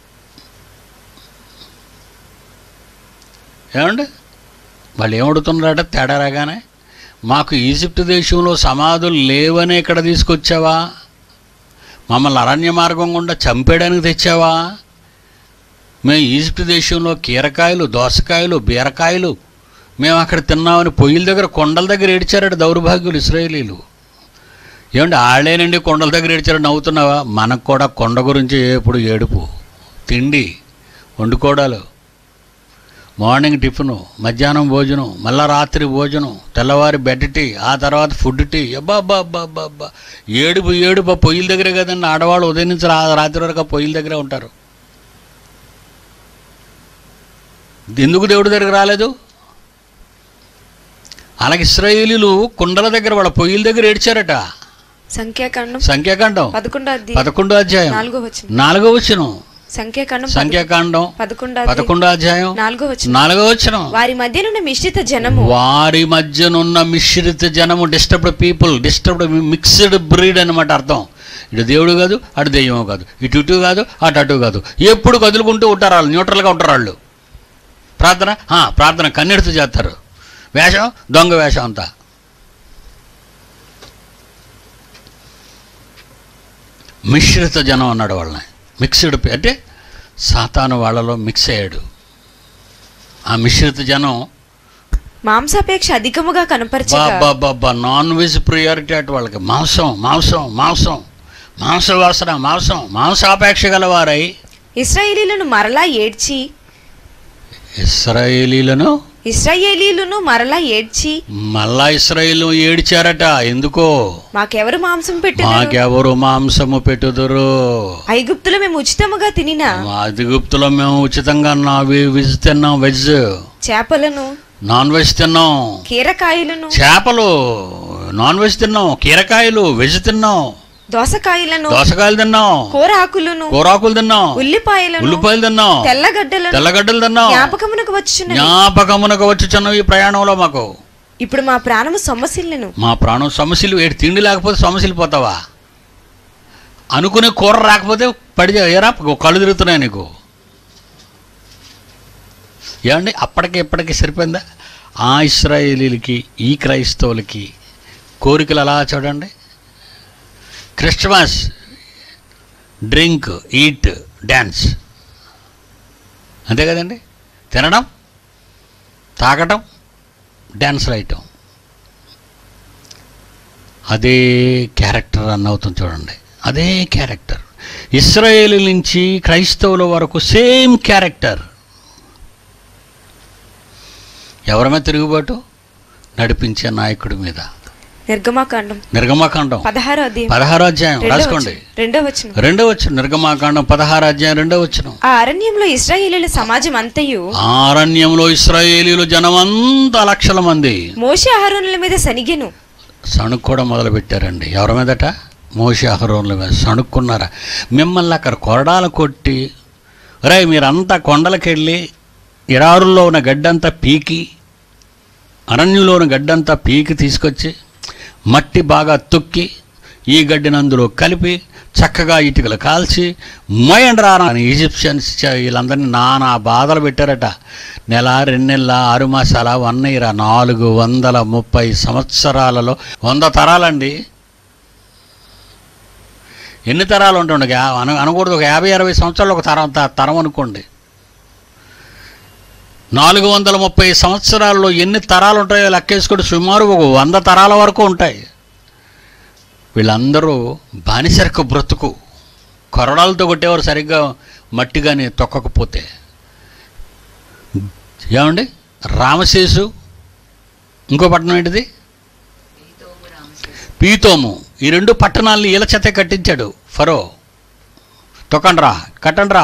ఏమండి వాళ్ళు ఏమడుతున్నారట తేడా రాగానే మాకు ఈజిప్ట్ దేశంలో సమాధులు లేవని ఇక్కడ తీసుకొచ్చావా మమ్మల్ని అరణ్య మార్గం గుండా చంపేయడానికి తెచ్చావా మేము ఈజిప్ట్ దేశంలో కీరకాయలు దోసకాయలు బీరకాయలు మేము అక్కడ తిన్నామని పొయ్యిల దగ్గర కొండల దగ్గర ఏడ్చారట దౌర్భాగ్యులు ఇస్రాయేలీలు ఏమండి ఆళ్ళేనండి కొండల దగ్గర ఏడ్చారని నవ్వుతున్నావా మనకు కూడా కొండ గురించి ఎప్పుడు ఏడుపు తిండి వండుకోవడాలు మార్నింగ్ టిఫిను మధ్యాహ్నం భోజనం మళ్ళా రాత్రి భోజనం తెల్లవారి బెడ్ టీ ఆ తర్వాత ఫుడ్ టీ అబ్బా అబ్బా అబ్బా అబ్బా అబ్బా ఏడుపు ఏడుపు ఆ పొయ్యిల దగ్గరే కదండి ఆడవాళ్ళు ఉదయం నుంచి రా- రాత్రి వరకు ఆ పొయ్యిల దగ్గరే ఉంటారు ఎందుకు దేవుడి దగ్గరికి రాలేదు అలాగే ఇస్రాయేలీలు కుండల దగ్గర వాళ్ళ పొయ్యిల దగ్గర ఏడ్చారట సంఖ్యాకాండం సంఖ్యాకాండం పదకొండో అధ్యాయం పదకొండో అధ్యాయం నాలుగో వచనం నాలుగో వచనం సంఖ్యాకాండం పద- సంఖ్యాకాండం పదకొండో అధ్యాయం పదకొండో అధ్యాయం నాలుగో వచనం నాలుగో వచనం వారి మధ్యనున్న మిశ్రిత జనము వారి మధ్యనున్న మిశ్రిత జనము disturbed people disturbed mixed breed అనమాట అర్థం ఇటు దేవుడు కాదు అటు దెయ్యం కాదు ఇటు ఇటు కాదు అటు అటు కాదు ఎప్పుడు కదులుకుంటూ ఉంటారు వాళ్ళు న్యూట్రల్గా ఉంటారు వాళ్ళు ప్రార్థన ఆ, ప్రార్థన కన్నెడుతూ చేస్తారు వేషం దొంగ వేషం అంతా మిశ్రిత జనం అన్నాడు వాళ్ళని మిక్స్డ్ పీ- అంటే సాతాను వాళ్ళలో మిక్స్ అయ్యాడు ఆ మిశ్రిత జనం మాంసాపేక్ష అధికముగా కనపరచగా బాబా నాన్ వెజ్ ప్రియారిటీ అటు వాళ్ళకి మాంసం మాంసం మాంసం మాంస వాసన మాంసం మాంసాపేక్ష గలవారై ఇస్రాయేలీలను మరలా ఏడ్చి ఇస్రాయేలీలను ఇస్రాయేలీలను మరలా ఏడ్చి మళ్ళా ఇస్రాయేల్ ఏడిచారట ఎందుకో మాకెవరు మాంసం పెట్టిన మాకెవరు మాంసము పెట్టుదురు ఐగుప్తులు మేము ఉచితముగా తినిన అదిగుప్తులో మేము ఉచితంగా నా వెజ్ తిన్నాం వెజ్ చేపలను నాన్ వెజ్ తిన్నాం కీరకాయలను చేపలు నాన్ వెజ్ తిన్నాం కీరకాయలు వెజ్ తిన్నాం దోసకాయలను దోసకాయలు తిన్నాం కూరాకులను కూరాకులు తిన్నాం ఉల్లిపాయలను ఉల్లిపాయలు తిన్నాం తెల్లగడ్డలను తెల్లగడ్డలు తిన్నాం జ్ఞాపకమునకు వచ్చుచున్నవి జ్ఞాపకమునకు వచ్చుచున్న ఈ ప్రయాణంలో మాకు ఇప్పుడు మా ప్రాణము సొమ్మసిల్లను మా ప్రాణం సమస్యలు ఏడు తిండి లేకపోతే సమస్యలు పోతావా అనుకునే కూర రాకపోతే పడి ఏరా కళ్ళు తిరుగుతున్నాయి నీకు ఏమండి అప్పటికి ఇప్పటికి సరిపోయిందా ఆ ఇస్రాయేలీలకి ఈ క్రైస్తవులకి కోరికలు అలా చూడండి క్రిస్టమస్ డ్రింక్ ఈట్ డ్యాన్స్ అంతే కదండి తినడం తాగటం డ్యాన్స్ వేయటం అదే క్యారెక్టర్ రన్ అవుతుంది చూడండి అదే క్యారెక్టర్ ఇస్రాయేల్ నుంచి క్రైస్తవుల వరకు సేమ్ క్యారెక్టర్ ఎవరి మీద తిరుగుబాటు నడిపించే నాయకుడి మీద నిర్గమాకాండం నిర్గమాకాండం పదహారో అధ్యాయం పదహారో అధ్యాయం రెండో రాసుకోండి వచనం. రెండో వచనం రెండో వచ్చిన నిర్గమాకాండం పదహారు అధ్యాయం రెండో వచ్చిన ఆ అరణ్యంలో ఇస్రాయేలీల సమాజం అంతయు ఆరణ్యంలో ఇస్రాయేలీలు జనమంతా లక్షల మంది మోషే ఆహారోనుల మీద సనిగెను సణుక్కు కూడా మొదలుపెట్టారండి ఎవరి మీదట మోషి అహరోన్ల మీద సణుక్కున్నారా మిమ్మల్ని అక్కడ కొరడాలు కొట్టి రే మీరంతా కొండలకెళ్ళి ఎడారుల్లో ఉన్న గడ్డంతా పీకి అరణ్యంలో ఉన్న గడ్డంతా పీకి తీసుకొచ్చి మట్టి బాగా తొక్కి ఈ గడ్డిని అందులో కలిపి చక్కగా ఇటుకలు కాల్చి మొయండ్రా అని ఈజిప్షియన్స్ చ- వీళ్ళందరినీ నానా బాధలు పెట్టారట నెల రెండు నెలల ఆరు మాసాల వన్ ఇయర్ నాలుగు వందల ముప్పై సంవత్సరాలలో వంద తరాలండి ఎన్ని తరాలు ఉంటుండే అను అనకూడదు ఒక యాభై అరవై సంవత్సరాలు ఒక తరం త- తరం అనుకోండి నాలుగు వందల ముప్పై సంవత్సరాల్లో ఎన్ని తరాలు ఉంటాయో లెక్కేసుకుంటే సుమారు ఒక వంద తరాల వరకు ఉంటాయి వీళ్ళందరూ బానిసరకు బ్రతుకు కొరడాలతో కొట్టేవారు సరిగ్గా మట్టి కానీ తొక్కకపోతే ఏమండి రామశేషు ఇంకో పట్టణం ఏంటిది పీతోము ఈ రెండు పట్టణాలని ఈల చేతే కట్టించాడు ఫరో తొక్కండ్రా కట్టండ్రా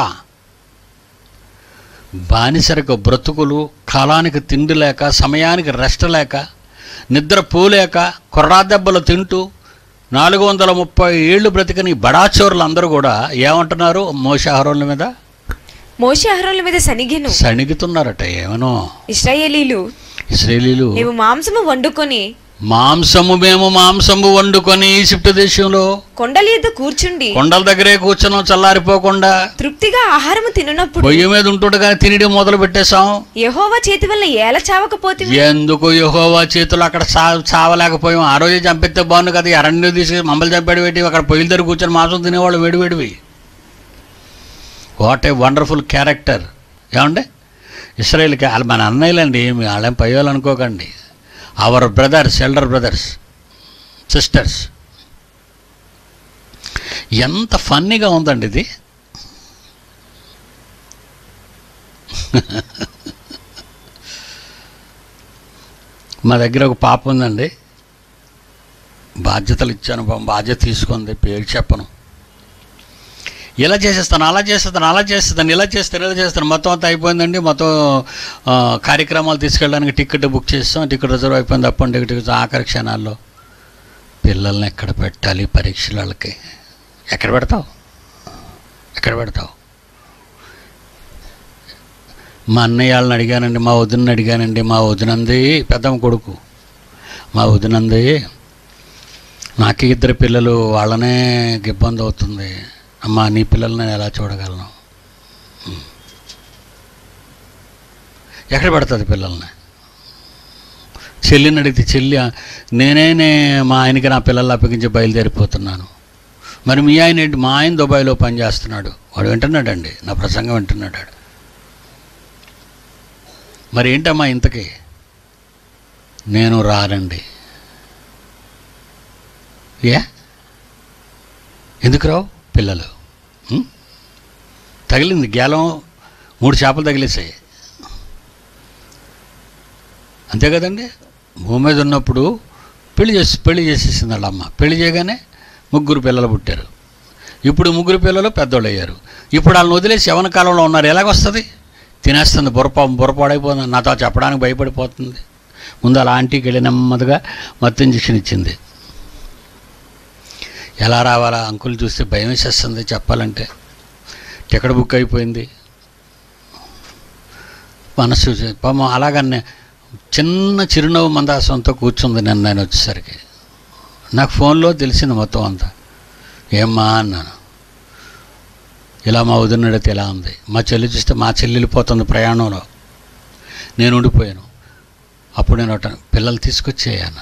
బానిసరకు బ్రతుకులు కాలానికి తిండి లేక సమయానికి రెస్ట్ లేక నిద్ర పోలేక కొరడా దెబ్బలు తింటూ నాలుగు వందల ముప్పై ఏళ్ళు బ్రతికని బడాచోరులు అందరూ కూడా ఏమంటున్నారు మోషాహారుల మీద మోషే అహరోల మీద సనిగెను సణిగుతున్నారట ఏమనో ఇస్రాయేలీలు ఇస్రాయేలీలు నీవు మాంసము వండుకొని మాంసము మేము మాంసము వండుకొని ఈజిప్ట్ దేశంలో కొండల యొద్ద కూర్చుండి కొండల దగ్గరే కూర్చున్నాం చల్లారిపోకుండా తృప్తిగా ఆహారము తినున్నప్పుడు పొయ్యి మీద ఉంటుండగా తినడం మొదలు పెట్టేశాం యెహోవా చేతి వల్ల ఏల చావకపోతే ఎందుకు యెహోవా చేతులు అక్కడ చా చావలేకపోయాం ఆ రోజే చంపితే బాగుంది కదా ఎరణ్యం తీసి మమ్మల్ని చంపాడు పెట్టి అక్కడ పొయ్యిల దగ్గర కూర్చొని మాంసం తినేవాళ్ళు వేడివేడివి వాట్ ఏ వండర్ఫుల్ క్యారెక్టర్ ఏమండి ఇస్రాయేల్కి వాళ్ళు మన అన్నయ్యలండి మీ వాళ్ళేం పయ్యోళ్ళు అనుకోకండి our brothers elder brothers sisters ఎంత ఫన్నీగా ఉందండి ఇది మా దగ్గర ఒక పాప ఉందండి బాధ్యతలు ఇచ్చాను పాపం బాధ్యత తీసుకుంది పేరు చెప్పను ఇలా చేసేస్తాను అలా చేసేస్తాను అలా చేస్తాను ఇలా చేస్తాను ఇలా చేస్తాను మొత్తం అంతా అయిపోయిందండి మొత్తం ఆ, కార్యక్రమాలు తీసుకెళ్ళడానికి టికెట్ బుక్ చేస్తాం టికెట్ రిజర్వ్ అయిపోయింది అప్పటి టికెట్ టికెట్ ఆఖరి క్షణాల్లో పిల్లల్ని ఎక్కడ పెట్టాలి పరీక్షలు వాళ్ళకి ఎక్కడ పెడతావు ఎక్కడ పెడతావు మా అన్నయ్య వాళ్ళని అడిగానండి మా వదిన అడిగానండి మా వదినంది పెద్దమ్మ కొడుకు మా వదినంది నాకు ఇద్దరు పిల్లలు వాళ్ళనే ఇబ్బంది అవుతుంది అమ్మా నీ పిల్లల్ని నేను ఎలా చూడగలను ఉమ్. ఎక్కడ పెడుతుంది పిల్లల్ని చెల్లిని అడిగితే చెల్లి నేనే నే- మా ఆయనకి నా పిల్లల్ని అప్పగించి బయలుదేరిపోతున్నాను మరి మీ ఆయన ఏంటి మా ఆయన దుబాయ్లో పనిచేస్తున్నాడు వాడు వింటున్నాడండి నా ప్రసంగం వింటున్నాడు వాడు. మరి ఏంటమ్మా ఇంతకీ నేను రానండి ఏ ఎందుకు రావు పిల్లలు ఉం? తగిలింది గేలం మూడు చేపలు తగిలేసాయి అంతే కదండి భూమి మీద ఉన్నప్పుడు పెళ్లి చేసి పెళ్లి చేసేసింది వాళ్ళ అమ్మ పెళ్లి చేయగానే ముగ్గురు పిల్లలు పుట్టారు ఇప్పుడు ముగ్గురు పిల్లలు పెద్దోళ్ళు అయ్యారు ఇప్పుడు వాళ్ళని వదిలేసి యవన కాలంలో ఉన్నారు ఎలాగొస్తుంది తినేస్తుంది బుర్రపా బుర్రపాడైపోతుంది నాతో చెప్పడానికి భయపడిపోతుంది ముందు అలా ఆంటీకి వెళ్ళి నెమ్మదిగా మత్తు ఇంజక్షన్ ఇచ్చింది ఎలా రావాలా అంకుల్ చూస్తే భయం వేసేస్తుంది చెప్పాలంటే టికెట్ బుక్ అయిపోయింది మనసు చే- పాపం అలాగనే చిన్న చిరునవ్వు మందాసంతో కూర్చుంది నన్ను నేను వచ్చేసరికి నాకు ఫోన్లో తెలిసింది మొత్తం అంతా ఏమ్మా అన్నాను ఇలా మా వదిన అడిగితే ఇలా ఉంది మా చెల్లి చూస్తే మా చెల్లి వెళ్ళిపోతుంది ప్రయాణంలో నేను ఉండిపోయాను అప్పుడు నేను ఒకటి పిల్లలు తీసుకొచ్చేయాను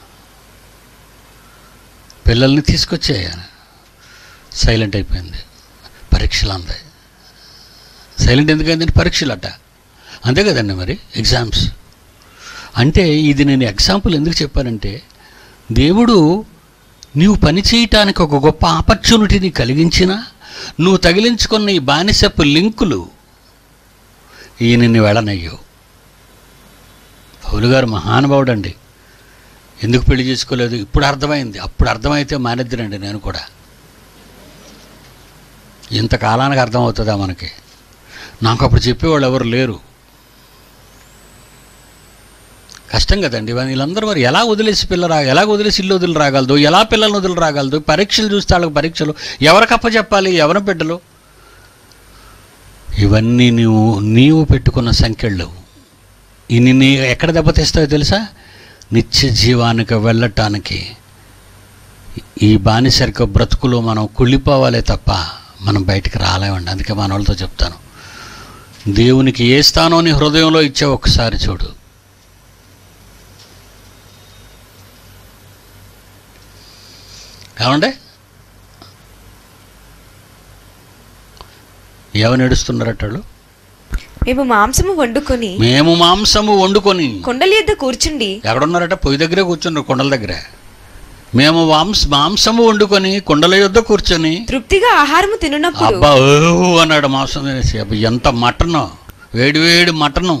పిల్లల్ని తీసుకొచ్చేయాను సైలెంట్ అయిపోయింది పరీక్షలు అంది సైలెంట్ ఎందుకైందంటే పరీక్షలు అట్ట అంతే కదండి మరి ఎగ్జామ్స్ అంటే ఇది నేను ఎగ్జాంపుల్ ఎందుకు చెప్పానంటే దేవుడు నీవు పని చేయటానికి ఒక గొప్ప ఆపర్చునిటీని కలిగించినా నువ్వు తగిలించుకున్న ఈ బానిసపు లింకులు ఈయనని వెళ్ళనయ్యో పౌలు గారు మహానుభావుడు అండి ఎందుకు పెళ్లి చేసుకోలేదు ఇప్పుడు అర్థమైంది అప్పుడు అర్థమైతే మానేద్దునండి నేను కూడా ఇంతకాలానికి అర్థమవుతుందా మనకి నాకు అప్పుడు చెప్పేవాళ్ళు ఎవరు లేరు కష్టం కదండి ఇవన్నీ వీళ్ళందరూ మరి ఎలా వదిలేసి పిల్ల రా ఎలా వదిలేసి ఇల్లు వదిలి రాగలదు ఎలా పిల్లల్ని వదిలి రాగలదు పరీక్షలు చూస్తే వాళ్ళకి పరీక్షలు ఎవరికప్ప చెప్పాలి ఎవరి బిడ్డలు ఇవన్నీ నీవు నీవు పెట్టుకున్న సంఖ్యలు ఇన్ని నీ ఎక్కడ దెబ్బతీస్తాయో తెలుసా నిత్య జీవానికి వెళ్ళటానికి ఈ బానిసరిక బ్రతుకులో మనం కుళ్ళిపోవాలే తప్ప మనం బయటికి రాలేమండి అందుకే మన వాళ్ళతో చెప్తాను దేవునికి ఏ స్థానం నీ హృదయంలో ఇచ్చావు ఒకసారి చూడు ఏమండే ఏమని ఏడుస్తున్నారట వాళ్ళు మేము మాంసము వండుకొని మేము మాంసము వండుకొని కొండల యొద్ద కూర్చుండి ఎక్కడున్నారట పొయ్యి దగ్గరే కూర్చున్నారు కొండల దగ్గర మేము మాంస మాంసము వండుకొని కొండల యొద్ద కూర్చొని తృప్తిగా ఆహారము తినున్నప్పుడు అబ్బా ఓ అన్నాడు మాంసం తినేసి అబ్బా ఎంత మటను వేడి వేడి మటను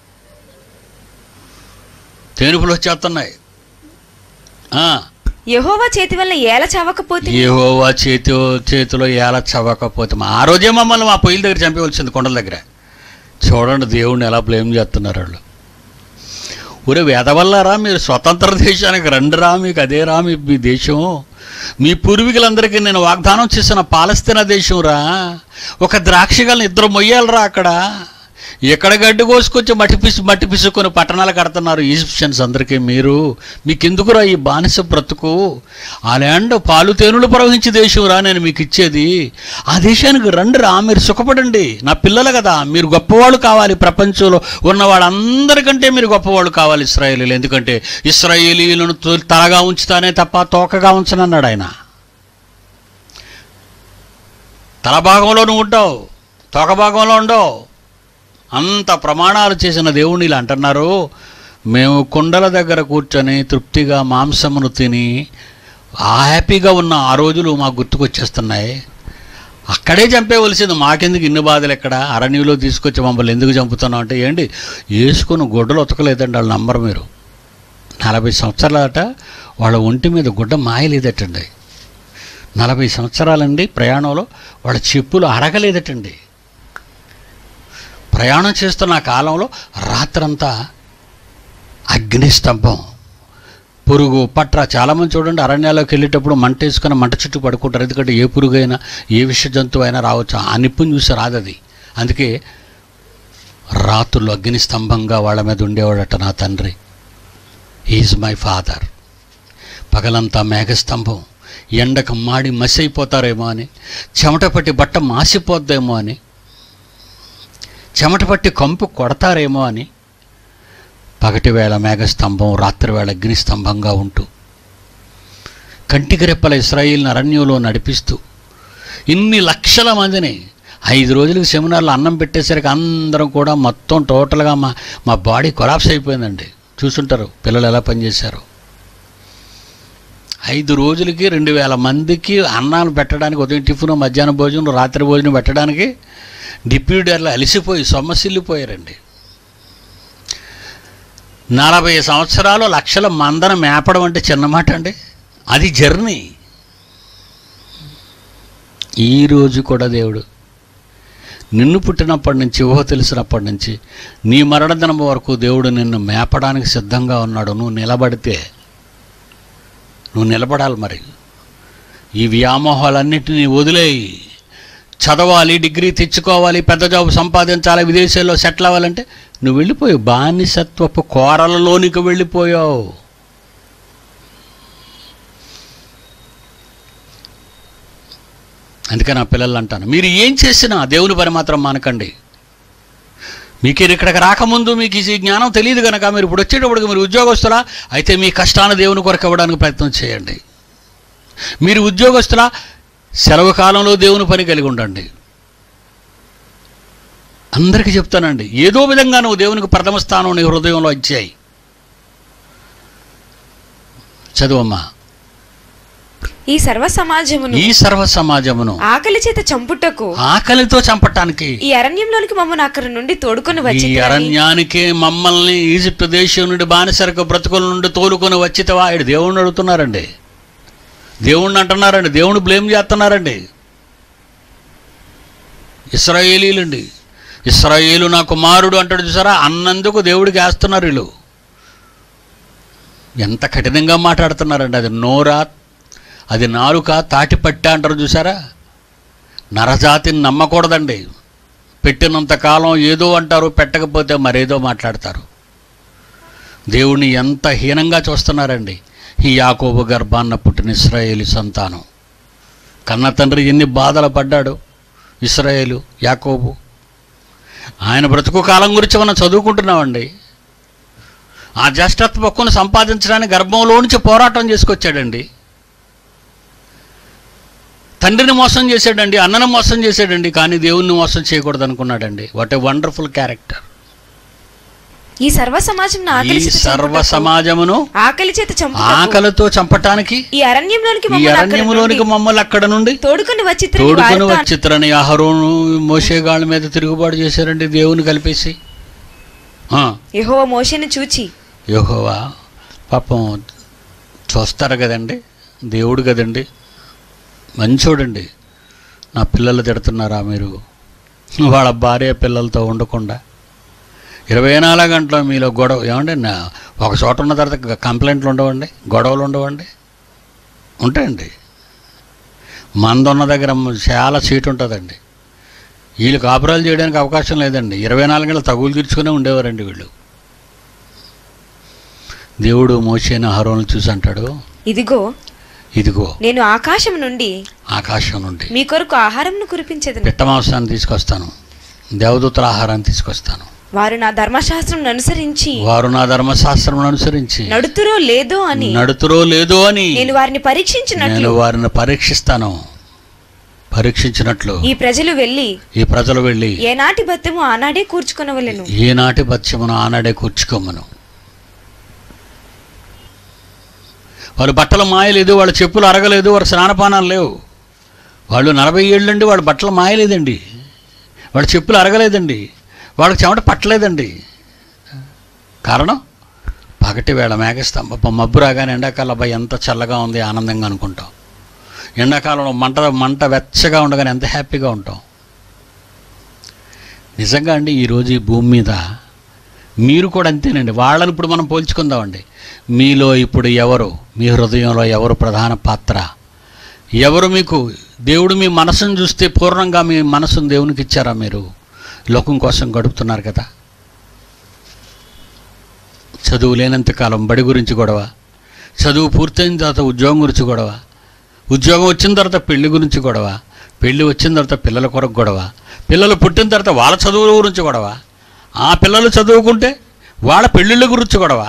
తేనుపులు వచ్చేస్తున్నాయి ఆ, యెహోవా చేతి వల్ల ఏల చావకపోతే యెహోవా చేతి చేతిలో ఎలా చవ్వకపోతే మా- ఆ రోజే మమ్మల్ని మా పొయ్యిల దగ్గర చంపవలసింది కొండల దగ్గర చూడండి దేవుణ్ణి ఎలా బ్లేమ్ చేస్తున్నారు వాళ్ళు ఊరే వేదవల్లారా మీరు స్వతంత్ర దేశానికి రండిరా మీకు అదేరా మీ మీ దేశం మీ పూర్వీకులందరికీ నేను వాగ్దానం చేసిన పాలస్తీనా దేశం రా ఒక ద్రాక్షగలను ఇద్దరు మొయ్యాలరా అక్కడ ఎక్కడ గడ్డి కోసుకొచ్చి మట్టి పిసు మట్టి పిసుకొని పట్టణాలు కడుతున్నారు ఈజిప్షియన్స్ అందరికీ మీరు మీకెందుకురా ఈ బానిస బ్రతుకు ఆ ల్యాండ్ పాలు తేనులు ప్రవహించే దేశం రా నేను మీకు ఇచ్చేది ఆ దేశానికి రండి రా మీరు సుఖపడండి నా పిల్లలు కదా మీరు గొప్పవాళ్ళు కావాలి ప్రపంచంలో ఉన్న వాళ్ళందరికంటే మీరు గొప్పవాళ్ళు కావాలి ఇస్రాయేలీలు ఎందుకంటే ఇస్రాయేలీలను తొ- తలగా ఉంచుతానే తప్ప తోకగా ఉంచనన్నాడు ఆయన తల భాగంలో నువ్వు ఉంటావు తోక భాగంలో ఉండవు అంత ప్రమాణాలు చేసిన దేవుణ్ణి ఇలా అంటున్నారు మేము కుండల దగ్గర కూర్చొని తృప్తిగా మాంసమును తిని ఆ హ్యాపీగా ఉన్న ఆ రోజులు మాకు గుర్తుకొచ్చేస్తున్నాయి అక్కడే చంపేవలసింది మాకెందుకు ఇన్ని బాధలు ఎక్కడ అరణ్యంలో తీసుకొచ్చి మమ్మల్ని ఎందుకు చంపుతున్నావు అంటే ఏంటి వేసుకుని గుడ్డలు ఉతకలేదండి వాళ్ళు నంబరు మీరు నలభై సంవత్సరాలట వాళ్ళ ఒంటి మీద గుడ్డ మాయలేదటండి నలభై సంవత్సరాలండి ప్రయాణంలో వాళ్ళ చెప్పులు అరగలేదటండి ప్రయాణం చేస్తున్న ఆ కాలంలో రాత్రంతా అగ్నిస్తంభం పురుగు పట్ర చాలామంది చూడండి అరణ్యాల్లోకి వెళ్ళేటప్పుడు మంట వేసుకొని మంట చుట్టూ పడుకుంటారు ఎందుకంటే ఏ పురుగైనా ఏ విష జంతువు అయినా రావచ్చు ఆ నిప్పుని చూసి రాదది అందుకే రాత్రులు అగ్నిస్తంభంగా వాళ్ళ మీద ఉండేవాడట నా తండ్రి ఈజ్ మై ఫాదర్ పగలంతా మేఘస్తంభం ఎండకు మాడి మసి అయిపోతారేమో అని చెమట పట్టి బట్ట మాసిపోద్దేమో అని చెమట పట్టి కంపు కొడతారేమో అని పగటి వేళ మేఘస్తంభం రాత్రి వేళ అగ్నిస్తంభంగా ఉంటూ కంటికి రెప్పల ఇస్రాయిల్ని అరణ్యంలో నడిపిస్తూ ఇన్ని లక్షల మందిని ఐదు రోజులకు సెమినార్లో అన్నం పెట్టేసరికి అందరం కూడా మొత్తం టోటల్గా మా మా బాడీ కొలాప్స్ అయిపోయిందండి చూసుంటారు పిల్లలు ఎలా పనిచేశారు ఐదు రోజులకి రెండు వేల మందికి అన్నాలు పెట్టడానికి ఉదయం టిఫిన్ మధ్యాహ్నం భోజనం రాత్రి భోజనం పెట్టడానికి డిప్యూటీర్లు అలిసిపోయి సొమ్మసిల్లిపోయారండి నలభై సంవత్సరాలు లక్షల మందన మేపడం అంటే చిన్న మాట అండి అది జర్నీ ఈరోజు కూడా దేవుడు నిన్ను పుట్టినప్పటి నుంచి ఊహ తెలిసినప్పటి నుంచి నీ మరణదినం వరకు దేవుడు నిన్ను మేపడానికి సిద్ధంగా ఉన్నాడు నువ్వు నిలబడితే నువ్వు నిలబడాలి మరి ఈ వ్యామోహాలన్నింటినీ వదిలేయి చదవాలి డిగ్రీ తెచ్చుకోవాలి పెద్ద జాబ్ సంపాదించాలి విదేశాల్లో సెటిల్ అవ్వాలంటే నువ్వు వెళ్ళిపోయావు బానిసత్వపు కోరలలోనికి వెళ్ళిపోయావు అందుకే నా పిల్లలు అంటాను మీరు ఏం చేసినా దేవుని పని మాత్రం మానకండి మీకు ఇక్కడికి రాకముందు మీకు ఈ జ్ఞానం తెలియదు కనుక మీరు ఇప్పుడు వచ్చేటప్పటికి మీరు ఉద్యోగస్తులా అయితే మీ కష్టాన్ని దేవుని కొరకు ఇవ్వడానికి ప్రయత్నం చేయండి మీరు ఉద్యోగస్తులా సెలవు కాలంలో దేవుని పని కలిగి ఉండండి అందరికీ చెప్తానండి ఏదో విధంగా నువ్వు దేవునికి ప్రథమ స్థానం నీ హృదయంలో ఇచ్చాయి చదువమ్మా ఈ సర్వ సమాజమును ఈ సర్వ సమాజమును ఆకలి చేత చంపుటకు ఆకలితో చంపటానికి ఈ అరణ్యంలోనికి మమ్మల్ని అక్కడి నుండి తోడుకొని ఈ వచ్చి అరణ్యానికి మమ్మల్ని ఈజిప్ట్ దేశం నుండి బానిసరక బ్రతుకుల నుండి తోలుకొని వచ్చితవా ఆయన దేవుణ్ణి అడుగుతున్నారండి దేవుణ్ణి అంటున్నారండి దేవుని బ్లేమ్ చేస్తున్నారండి ఇస్రాయేలీలండి ఇస్రాయేలు నా కుమారుడు అంటాడు చూసారా అన్నందుకు దేవుడికి వేస్తున్నారు వీళ్ళు ఎంత కఠినంగా మాట్లాడుతున్నారండి అది నోరా అది నాలుక తాటి పట్ట అంటారు చూసారా నరజాతిని నమ్మకూడదండి పెట్టినంత కాలం ఏదో అంటారు పెట్టకపోతే మరేదో మాట్లాడతారు దేవుణ్ణి ఎంత హీనంగా చూస్తున్నారండి ఈ యాకోబు గర్భాన్న పుట్టిన ఇస్రాయేలు సంతానం కన్న తండ్రి ఎన్ని బాధలు పడ్డాడు ఇస్రాయేలు యాకోబు ఆయన బ్రతుకు కాలం గురించి మనం చదువుకుంటున్నామండి ఆ జ్యేష్ఠత్వ హక్కును సంపాదించడానికి గర్భంలో నుంచి పోరాటం చేసుకొచ్చాడండి తండ్రిని మోసం చేశాడండి అన్నను మోసం చేశాడండి కానీ దేవుణ్ణి మోసం చేయకూడదు అనుకున్నాడండి వాట్ ఏ వండర్ఫుల్ క్యారెక్టర్ ఈ సర్వ సమాజం ఈ ఆకలి చేత సర్వ చంపుటకు, సమాజమును ఆకలి చేత చంపుటకు, ఆకలితో చంపటానికి ఈ అరణ్యంలోనికి ఈ మమ్మల్ని అక్కడి అరణ్యములోనికి నుండి మమ్మల్ని అక్కడ నుండి తోడుకొని వచ్చి తోడుకొని వచ్చిత్రని అహరోను మోసేగాళ్ళ మీద తిరుగుబాటు చేశారండి దేవుని కలిపేసి ఆ, యెహోవా మోషేను చూచి యెహోవా పాపం చూస్తారు కదండి దేవుడు కదండి మంచోడండి నా పిల్లలు తిడుతున్నారా మీరు వాళ్ళ భార్య పిల్లలతో ఉండకుండా ఇరవై నాలుగు గంటల మీలో గొడవ ఏమండి నా ఒక చోట ఉన్న తర్వాత కంప్లైంట్లు ఉండవండి గొడవలు ఉండవండి ఉంటాయండి మంద ఉన్న దగ్గర చాలా సీట్ ఉంటుందండి వీళ్ళు కాపురాలు చేయడానికి అవకాశం లేదండి ఇరవై నాలుగు గంటలు తగులు తీర్చుకునే ఉండేవారండి వీళ్ళు దేవుడు మోసేన హరోను చూసి అంటాడు ఇదిగో ఇదిగో నేను ఆకాశం నుండి ఆకాశం నుండి మీ కొరకు ఆహారంను కురిపించదు పిట్ట మాంసాన్ని తీసుకొస్తాను దేవదూతల ఆహారాన్ని తీసుకొస్తాను వారు నా ధర్మశాస్త్రం అనుసరించి వారు నా ధర్మశాస్త్రం అనుసరించి నడుతురో లేదో అని నడుతురో లేదో అని నేను వారిని పరీక్షించినట్లు నేను వారిని పరీక్షిస్తాను పరీక్షించినట్లు ఈ ప్రజలు వెళ్ళి ఈ ప్రజలు వెళ్ళి ఏనాటి బత్తము ఆనాడే కూర్చుకొనవలెను ఏనాటి పత్యమును ఆనాడే కూర్చుకోమను వాళ్ళ బట్టలు మాయలేదు వాళ్ళ చెప్పులు అరగలేదు వాళ్ళ స్నానపానాలు లేవు వాళ్ళు నలభై ఏళ్ళండి వాళ్ళ బట్టలు మాయలేదండి వాళ్ళ చెప్పులు అరగలేదండి వాళ్ళకి చెమట పట్టలేదండి కారణం పగటి వేళ మేఘస్తంభ మబ్బు రాగానే ఎండాకాలం అబ్బాయి ఎంత చల్లగా ఉంది ఆనందంగా అనుకుంటాం ఎండాకాలంలో మంట మంట వెచ్చగా ఉండగానే ఎంత హ్యాపీగా ఉంటాం నిజంగా అండి ఈరోజు ఈ భూమి మీద మీరు కూడా అంతేనండి వాళ్ళని ఇప్పుడు మనం పోల్చుకుందామండి మీలో ఇప్పుడు ఎవరు మీ హృదయంలో ఎవరు ప్రధాన పాత్ర ఎవరు మీకు దేవుడు మీ మనసును చూస్తే పూర్ణంగా మీ మనసును దేవునికి ఇచ్చారా మీరు లోకం కోసం గడుపుతున్నారు కదా చదువు లేనంతకాలం బడి గురించి గొడవ చదువు పూర్తయిన తర్వాత ఉద్యోగం గురించి గొడవ ఉద్యోగం వచ్చిన తర్వాత పెళ్లి గురించి గొడవ పెళ్లి వచ్చిన తర్వాత పిల్లల కొరకు గొడవ పిల్లలు పుట్టిన తర్వాత వాళ్ళ చదువుల గురించి గొడవ ఆ పిల్లలు చదువుకుంటే వాళ్ళ పెళ్ళిళ్ళ గురించి గొడవ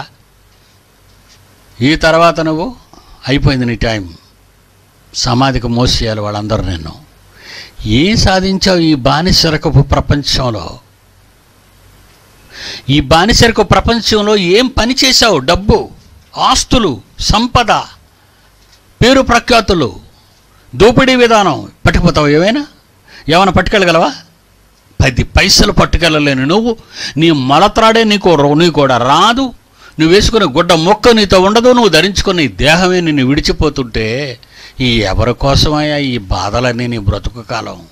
ఈ తర్వాత నువ్వు అయిపోయింది నీ టైం సమాధికి మోసేయాలి వాళ్ళందరూ నేను ఏం సాధించావు ఈ బానిసరకపు ప్రపంచంలో ఈ బానిసరకపు ప్రపంచంలో ఏం పని చేశావు డబ్బు ఆస్తులు సంపద పేరు ప్రఖ్యాతులు దోపిడీ విధానం పట్టుకుపోతావు ఏమైనా ఏమైనా పట్టుకెళ్ళగలవా పది పైసలు పట్టుకెళ్ళలేను నువ్వు నీ మలత్రాడే నీకు రో- నీ కూడా రాదు నువ్వు వేసుకునే గుడ్డ మొక్క నీతో ఉండదు నువ్వు ధరించుకున్న ఈ దేహమే నిన్ను విడిచిపోతుంటే ఈ ఎవరి కోసమయ్యా ఈ బాధలన్నీ నీ బ్రతుకు కాలం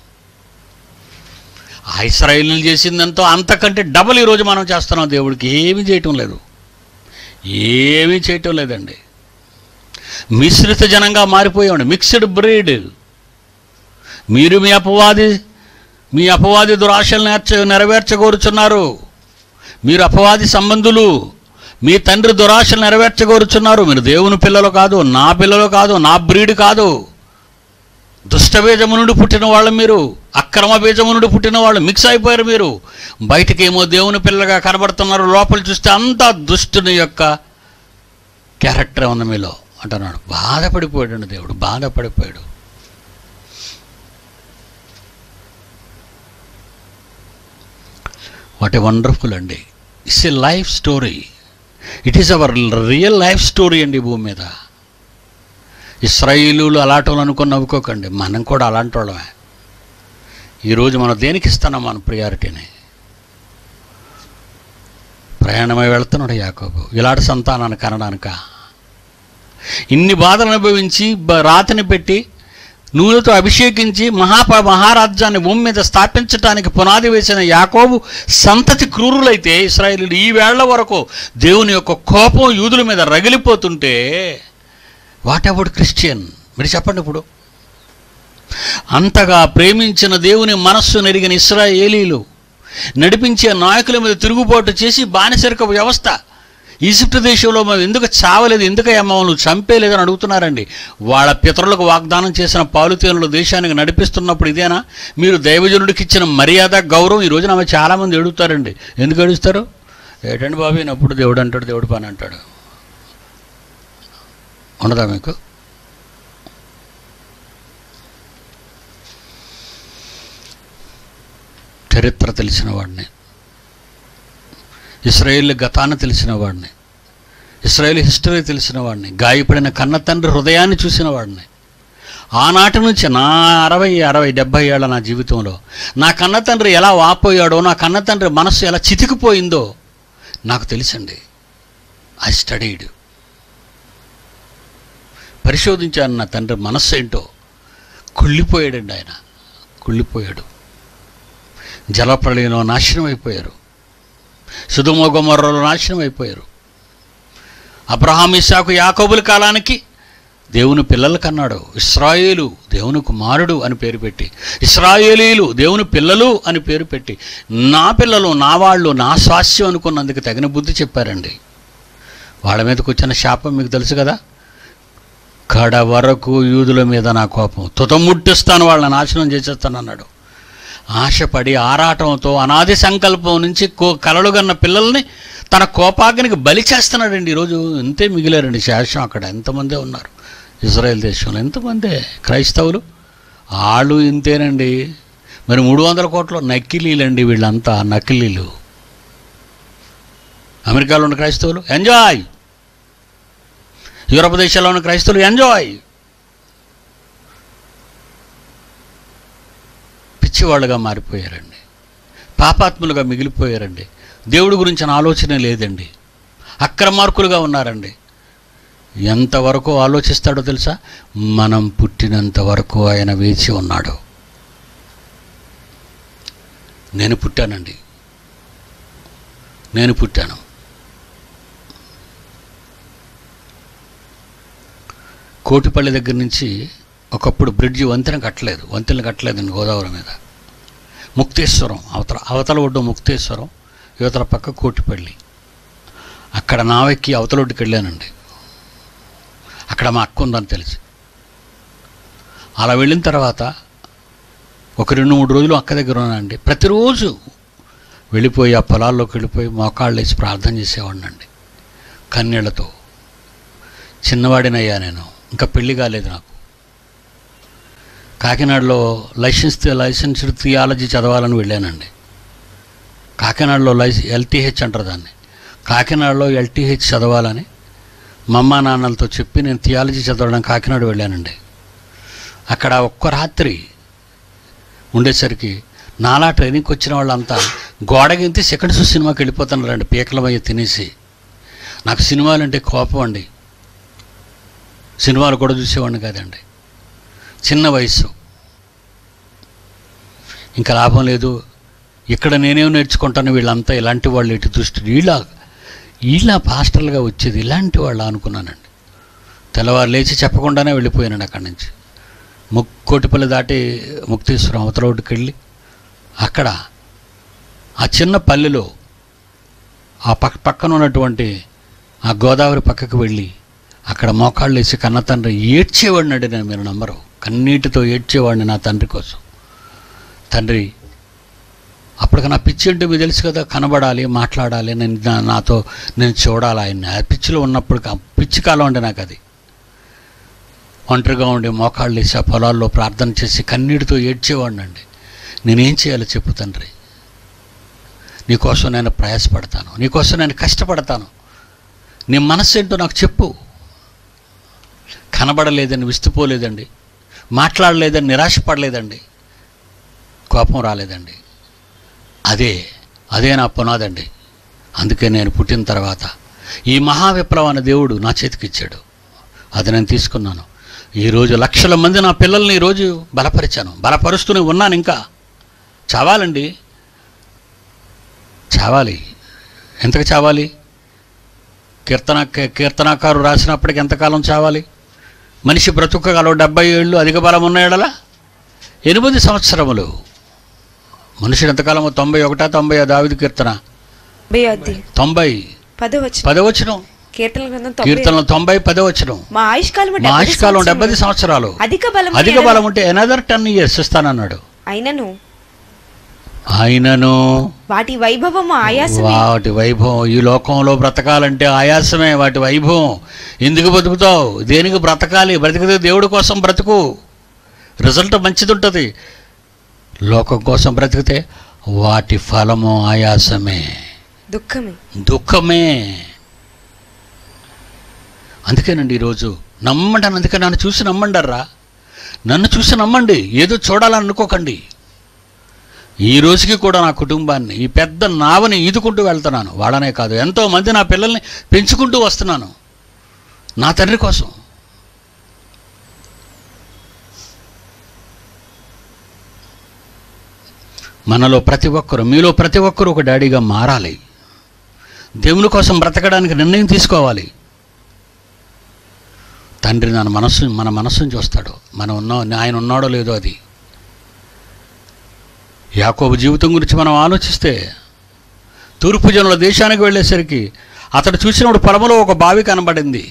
ఆ ఇస్రాయిల్ చేసిందంతో అంతకంటే డబల్ ఈరోజు మనం చేస్తున్నాం దేవుడికి ఏమీ చేయటం లేదు ఏమీ చేయటం లేదండి మిశ్రిత జనంగా మారిపోయామండి మిక్స్డ్ బ్రీడ్ మీరు మీ అపవాది మీ అపవాది దురాశలు నేర్చ నెరవేర్చగోరుచున్నారు మీరు అపవాది సంబంధులు మీ తండ్రి దురాశలు నెరవేర్చగోరుచున్నారు మీరు దేవుని పిల్లలు కాదు నా పిల్లలు కాదు నా బ్రీడ్ కాదు దుష్ట బీజము నుండి పుట్టిన వాళ్ళు మీరు అక్రమ బీజము నుండి పుట్టిన వాళ్ళు మిక్స్ అయిపోయారు మీరు బయటకేమో దేవుని పిల్లగా కనబడుతున్నారు లోపల చూస్తే అంతా దుష్టుని యొక్క క్యారెక్టర్ ఉంది మీలో అంటున్నాడు బాధపడిపోయాడు దేవుడు బాధపడిపోయాడు వాట్ ఏ వండర్ఫుల్ అండి it's a life story it is our real life story అండి ఈ భూమి మీద ఇస్రాయిలులు అలాంటి వాళ్ళు అనుకుని నవ్వుకోకండి మనం కూడా అలాంటి వాళ్ళమే ఈరోజు మనం దేనికి ఇస్తున్నాం మన ప్రియారిటీని ప్రయాణమై వెళ్తున్నాడు యాకోబు ఇలాంటి సంతానాన్ని కనడానిక ఇన్ని బాధలు అనుభవించి బ- రాతిని పెట్టి నూనెతో అభిషేకించి మహాప మహారాజ్యాన్ని భూమి మీద స్థాపించడానికి పునాది వేసిన యాకోబు సంతతి క్రూరులైతే ఇస్రాయేలీలు ఈ వేళ్ల వరకు దేవుని యొక్క కోపం యూదుల మీద రగిలిపోతుంటే వాట్ అబౌట్ క్రిస్టియన్ మీరు చెప్పండి ఇప్పుడు అంతగా ప్రేమించిన దేవుని మనస్సు నెరిగిన ఇస్రాయేలీలు నడిపించే నాయకుల మీద తిరుగుబాటు చేసి బానిసరిక వ్యవస్థ ఈజిప్ట్ దేశంలో మేము ఎందుకు చావలేదు ఎందుకయ్యా మమ్మల్ని చంపేలేదు అని అడుగుతున్నారండి వాళ్ళ పితరులకు వాగ్దానం చేసిన పాలుతేనులు దేశానికి నడిపిస్తున్నప్పుడు ఇదేనా మీరు దైవజనుడికి ఇచ్చిన మర్యాద గౌరవం ఈ రోజున ఆమె చాలామంది అడుగుతారండి ఎందుకు అడుగుతారు ఏటండి బాబు ఈయనప్పుడు దేవుడు అంటాడు దేవుడు పని అంటాడు ఉండదా మీకు చరిత్ర తెలిసిన వాడిని ఇస్రాయేల్ గతాన్ని తెలిసిన వాడిని ఇస్రాయేల్ హిస్టరీ తెలిసిన వాడిని గాయపడిన కన్న తండ్రి హృదయాన్ని చూసిన వాడిని ఆనాటి నుంచి నా అరవై అరవై డెబ్భై ఏళ్ళ నా జీవితంలో నా కన్న తండ్రి ఎలా వాపోయాడో నా కన్న తండ్రి మనస్సు ఎలా చితికిపోయిందో నాకు తెలుసండి ఐ స్టడీడ్ పరిశోధించాను నా తండ్రి మనస్సు ఏంటో కుళ్ళిపోయాడండి ఆయన కుళ్ళిపోయాడు జలప్రళయంలో నాశనం అయిపోయారు సుధుమోగమర్రలో నాశనం అయిపోయారు అబ్రహాం ఇస్సాకు యాకోబుల కాలానికి దేవుని పిల్లలు కన్నాడు ఇస్రాయేలు దేవుని కుమారుడు అని పేరు పెట్టి ఇస్రాయేలీలు దేవుని పిల్లలు అని పేరు పెట్టి నా పిల్లలు నా వాళ్ళు నా స్వాస్యం అనుకున్నందుకు తగిన బుద్ధి చెప్పారండి వాళ్ళ మీదకి వచ్చిన శాపం మీకు తెలుసు కదా కడ వరకు యూదుల మీద నా కోపం తుతముట్టిస్తాను వాళ్ళని నాశనం చేసేస్తాను అన్నాడు ఆశపడి ఆరాటంతో అనాది సంకల్పం నుంచి కో కలలుగన్న పిల్లల్ని తన కోపాగ్నికి బలి చేస్తున్నాడండి ఈరోజు ఇంతే మిగిలారండి శేషం అక్కడ ఎంతమందే ఉన్నారు ఇజ్రాయెల్ దేశంలో ఎంతమందే క్రైస్తవులు వాళ్ళు ఇంతేనండి మరి మూడు వందల కోట్ల నకిలీలండి వీళ్ళంతా నకిలీలు అమెరికాలో ఉన్న క్రైస్తవులు ఎంజాయ్ యూరప్ దేశాల్లో ఉన్న క్రైస్తవులు ఎంజాయ్ పిచ్చివాళ్ళుగా మారిపోయారండి పాపాత్ములుగా మిగిలిపోయారండి దేవుడి గురించిన ఆలోచన లేదండి అక్రమార్కులుగా ఉన్నారండి ఎంతవరకు ఆలోచిస్తాడో తెలుసా మనం పుట్టినంత వరకు ఆయన వేచి ఉన్నాడు నేను పుట్టానండి నేను పుట్టాను కోటిపల్లి దగ్గర నుంచి ఒకప్పుడు బ్రిడ్జి వంతెన కట్టలేదు వంతెన కట్టలేదండి గోదావరి మీద ముక్తేశ్వరం అవతల అవతల ఒడ్డు ముక్తేశ్వరం యువతల పక్క కోటిపల్లి అక్కడ నావెక్కి అవతల ఒడ్డుకి వెళ్ళానండి అక్కడ మా అక్క ఉందని తెలిసి అలా వెళ్ళిన తర్వాత ఒక రెండు మూడు రోజులు అక్క దగ్గర ఉన్నానండి ప్రతిరోజు వెళ్ళిపోయి ఆ పొలాల్లోకి వెళ్ళిపోయి మోకాళ్ళు వేసి ప్రార్థన చేసేవాడినండి కన్నీళ్లతో చిన్నవాడినయ్యా నేను ఇంకా పెళ్లి కాలేదు నాకు కాకినాడలో లైసెన్స్ లైసెన్స్డ్ థియాలజీ చదవాలని వెళ్ళానండి కాకినాడలో లైస్ ఎల్టీహెచ్ అంటారు దాన్ని కాకినాడలో ఎల్టీహెచ్ చదవాలని మా అమ్మ నాన్నలతో చెప్పి నేను థియాలజీ చదవడం కాకినాడ వెళ్ళానండి అక్కడ ఒక్క రాత్రి ఉండేసరికి నాలా ట్రైనింగ్కి వచ్చిన వాళ్ళంతా గోడగింతి సెకండ్ షో సినిమాకి వెళ్ళిపోతున్నారండి పీకలమయ్య తినేసి నాకు సినిమాలు అంటే కోపం అండి సినిమాలు కూడా చూసేవాడిని కాదండి చిన్న వయసు ఇంకా లాభం లేదు ఇక్కడ నేనేం నేర్చుకుంటాను వీళ్ళంతా ఇలాంటి వాళ్ళు ఇటు దృష్టి వీళ్ళ వీళ్ళ పాస్టర్లుగా వచ్చేది ఇలాంటి వాళ్ళు అనుకున్నానండి తెల్లవారు లేచి చెప్పకుండానే వెళ్ళిపోయానండి అక్కడి నుంచి ముక్కోటిపల్లి దాటి ముక్తేశ్వరం అవతల ఒడ్డుకి వెళ్ళి అక్కడ ఆ చిన్న పల్లెలో ఆ పక్క పక్కన ఉన్నటువంటి ఆ గోదావరి పక్కకు వెళ్ళి అక్కడ మోకాళ్ళు వేసి కన్న తండ్రి ఏడ్చేవాడిని అండి నేను మీరు నమ్మరు కన్నీటితో ఏడ్చేవాడిని నా తండ్రి కోసం తండ్రి అప్పటికి నా పిచ్చి అంటే మీకు తెలుసు కదా కనబడాలి మాట్లాడాలి నేను నా- నాతో నేను చూడాలి ఆయన్ని ఆ పిచ్చిలో ఉన్నప్పుడు కా- పిచ్చి కాలం అండి నాకు అది ఒంటరిగా ఉండి మోకాళ్ళు వేసి ఆ పొలాల్లో ప్రార్థన చేసి కన్నీటితో ఏడ్చేవాడిని అండి నేనేం చేయాలో చెప్పు తండ్రి నీకోసం నేను ప్రయాసపడతాను నీకోసం నేను కష్టపడతాను నీ మనస్సు ఏంటో నాకు చెప్పు కనబడలేదని విస్తుపోలేదండి మాట్లాడలేదని నిరాశపడలేదండి కోపం రాలేదండి అదే అదే నా పునాదండి అందుకే నేను పుట్టిన తర్వాత ఈ మహా విప్లవాన్ని దేవుడు నా చేతికి ఇచ్చాడు అది నేను తీసుకున్నాను ఈరోజు లక్షల మంది నా పిల్లల్ని ఈరోజు బలపరిచాను బలపరుస్తూనే ఉన్నాను ఇంకా చావాలండి చావాలి ఎంతకు చావాలి కీర్తన కీర్తనాకారు రాసినప్పటికి ఎంతకాలం చావాలి మనిషి బ్రతుకగలవు డెబ్బై ఏళ్ళు అధిక బలం ఉన్న ఏడల ఎనిమిది సంవత్సరములు మనుషుడు ఎంతకాలము తొంభై ఒకటా తొంభై దావిది కీర్తన బేయద్ది తొంభై పదవచ్చు పదవచనం కీర్తన గ్రంథం తొంభై కీర్తనలు తొంభై పదవచనం మా ఆయుష్కాలం మా ఆయుష్కాలం డెబ్బై సంవత్సరాలు అధిక బలం అధిక బలం ఉంటే ఎనదర్ టెన్ ఇయర్స్ ఇస్తానన్నాడు అయినను ఆయనను వాటి వైభవము ఆయాసమే వాటి వైభవం ఈ లోకంలో బ్రతకాలంటే ఆయాసమే వాటి వైభవం ఎందుకు బతుకుతావు దేనికి బ్రతకాలి బ్రతికితే దేవుడి కోసం బ్రతుకు రిజల్ట్ మంచిది ఉంటుంది లోకం కోసం బ్రతికితే వాటి ఫలము ఆయాసమే దుఃఖమే దుఃఖమే అందుకేనండి ఈరోజు నమ్మండి అని అందుకే నన్ను చూసి నమ్మండర్రా నన్ను చూసి నమ్మండి ఏదో చూడాలని అనుకోకండి ఈ రోజుకి కూడా నా కుటుంబాన్ని ఈ పెద్ద నావని ఈదుకుంటూ వెళ్తున్నాను వాళ్ళనే కాదు ఎంతో మంది నా పిల్లల్ని పెంచుకుంటూ వస్తున్నాను నా తండ్రి కోసం మనలో ప్రతి ఒక్కరు మీలో ప్రతి ఒక్కరు ఒక డాడీగా మారాలి దేవుని కోసం బ్రతకడానికి నిర్ణయం తీసుకోవాలి తండ్రి మన మనస్సు మన మనస్సును చూస్తాడు మనం ఉన్నా ఆయన ఉన్నాడో లేదో అది యాకోబు జీవితం గురించి మనం ఆలోచిస్తే తూర్పు జనుల దేశానికి వెళ్ళేసరికి అతడు చూసినప్పుడు పొలంలో ఒక బావి కనబడింది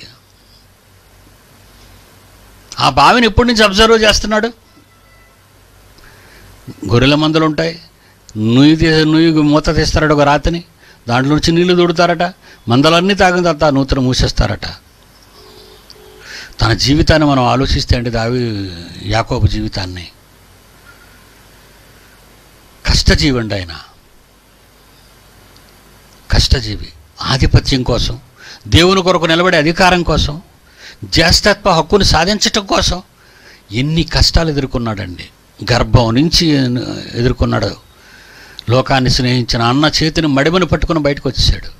ఆ బావిని ఎప్పటి నుంచి అబ్జర్వ్ చేస్తున్నాడు గొర్రెల మందులు ఉంటాయి నుయ్యి తీ నుయ్యి మూత తీస్తారట ఒక రాతిని దాంట్లో నుంచి నీళ్లు దూడుతారట మందలన్నీ తాగిన తర్వాత ఆ నూతన మూసేస్తారట తన జీవితాన్ని మనం ఆలోచిస్తే అంటే దావి యాకోబు జీవితాన్ని కష్టజీవి అండి ఆయన కష్టజీవి ఆధిపత్యం కోసం దేవుని కొరకు నిలబడే అధికారం కోసం జ్యేష్ఠత్వ హక్కుని సాధించటం కోసం ఎన్ని కష్టాలు ఎదుర్కొన్నాడండి గర్భం నుంచి ఎదుర్కొన్నాడు లోకాన్ని స్నేహించిన అన్న చేతిని మడిమని పట్టుకుని బయటకు వచ్చేసాడు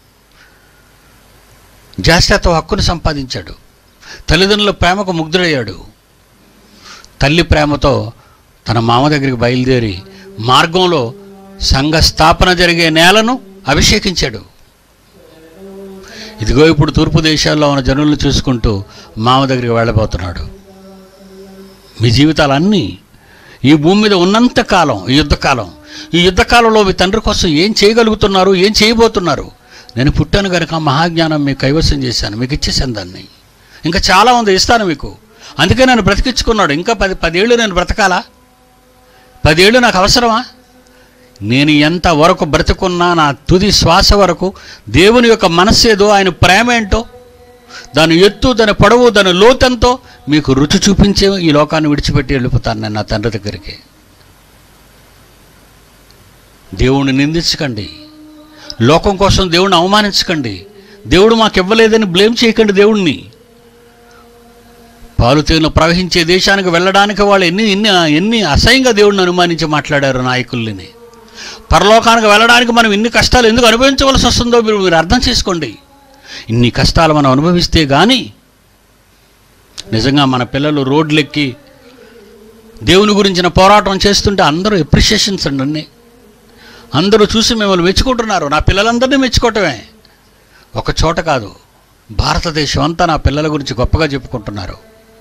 జ్యేష్ఠత్వ హక్కుని సంపాదించాడు తల్లిదండ్రుల ప్రేమకు ముగ్ధుడయ్యాడు తల్లి ప్రేమతో తన మామ దగ్గరికి బయలుదేరి మార్గంలో సంఘ స్థాపన జరిగే నేలను అభిషేకించాడు ఇదిగో ఇప్పుడు తూర్పు దేశాల్లో ఉన్న జనులను చూసుకుంటూ మామ దగ్గరికి వెళ్ళబోతున్నాడు మీ జీవితాలన్నీ ఈ భూమి మీద ఉన్నంత కాలం ఈ యుద్ధకాలం ఈ యుద్ధకాలంలో మీ తండ్రి కోసం ఏం చేయగలుగుతున్నారు ఏం చేయబోతున్నారు నేను పుట్టాను కనుక ఆ మహాజ్ఞానం మీకు కైవసం చేశాను మీకు ఇచ్చేసాను దాన్ని ఇంకా చాలా ఉంది ఇస్తాను మీకు అందుకే నన్ను బ్రతికించుకున్నాడు ఇంకా పది పదేళ్ళు నేను బ్రతకాలా పదేళ్ళు నాకు అవసరమా నేను ఎంత వరకు బ్రతుకున్నా నా తుది శ్వాస వరకు దేవుని యొక్క మనస్సేదో ఆయన ప్రేమ ఏంటో దాని ఎత్తు దాని పొడవు దాని లోతంతో మీకు రుచి చూపించే ఈ లోకాన్ని విడిచిపెట్టి వెళ్ళిపోతాను నేను నా తండ్రి దగ్గరికి దేవుణ్ణి నిందించకండి లోకం కోసం దేవుణ్ణి అవమానించకండి దేవుడు మాకు ఇవ్వలేదని బ్లేమ్ చేయకండి దేవుణ్ణి పాలు తేనెలు ప్రవహించే దేశానికి వెళ్ళడానికి వాళ్ళు ఎన్ని ఎన్ని ఎన్ని అసహ్యంగా దేవుడిని అనుమానించి మాట్లాడారు నాయకుల్ని పరలోకానికి వెళ్ళడానికి మనం ఇన్ని కష్టాలు ఎందుకు అనుభవించవలసి వస్తుందో మీరు మీరు అర్థం చేసుకోండి ఇన్ని కష్టాలు మనం అనుభవిస్తే కానీ నిజంగా మన పిల్లలు రోడ్లెక్కి దేవుని గురించిన పోరాటం చేస్తుంటే అందరూ ఎప్రిషియేషన్స్ అండి అన్నీ అందరూ చూసి మిమ్మల్ని మెచ్చుకుంటున్నారు నా పిల్లలందరినీ మెచ్చుకోవటమే ఒక చోట కాదు భారతదేశం అంతా నా పిల్లల గురించి గొప్పగా చెప్పుకుంటున్నారు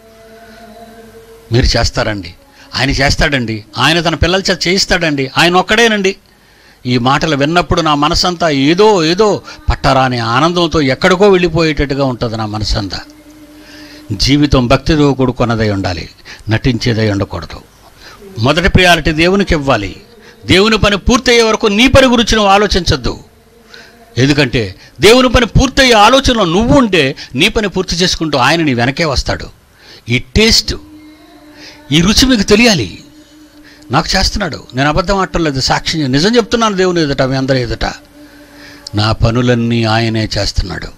మీరు చేస్తారండి ఆయన చేస్తాడండి ఆయన తన పిల్లల చేత చేయిస్తాడండి ఆయన ఒక్కడేనండి ఈ మాటలు విన్నప్పుడు నా మనసంతా ఏదో ఏదో పట్టరాని ఆనందంతో ఎక్కడికో వెళ్ళిపోయేటట్టుగా ఉంటుంది నా మనసంతా జీవితం భక్తితో కూడుకున్నదై ఉండాలి నటించేదై ఉండకూడదు మొదటి ప్రియారిటీ దేవునికి ఇవ్వాలి దేవుని పని పూర్తయ్యే వరకు నీ పని గురించి నువ్వు ఆలోచించద్దు ఎందుకంటే దేవుని పని పూర్తయ్యే ఆలోచనలో నువ్వు ఉంటే నీ పని పూర్తి చేసుకుంటూ ఆయన నీ వెనకే వస్తాడు ఈ టేస్ట్ ఈ రుచి మీకు తెలియాలి నాకు చేస్తున్నాడు నేను అబద్ధం ఆడటం సాక్షి నిజం చెప్తున్నాను దేవుని ఎదుట మీ అందరి ఎదుట నా పనులన్నీ ఆయనే చేస్తున్నాడు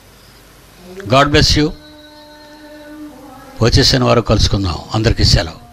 గాడ్ బ్లెస్ యూ వచ్చేసిన వారు కలుసుకుందాం అందరికీ సెలవు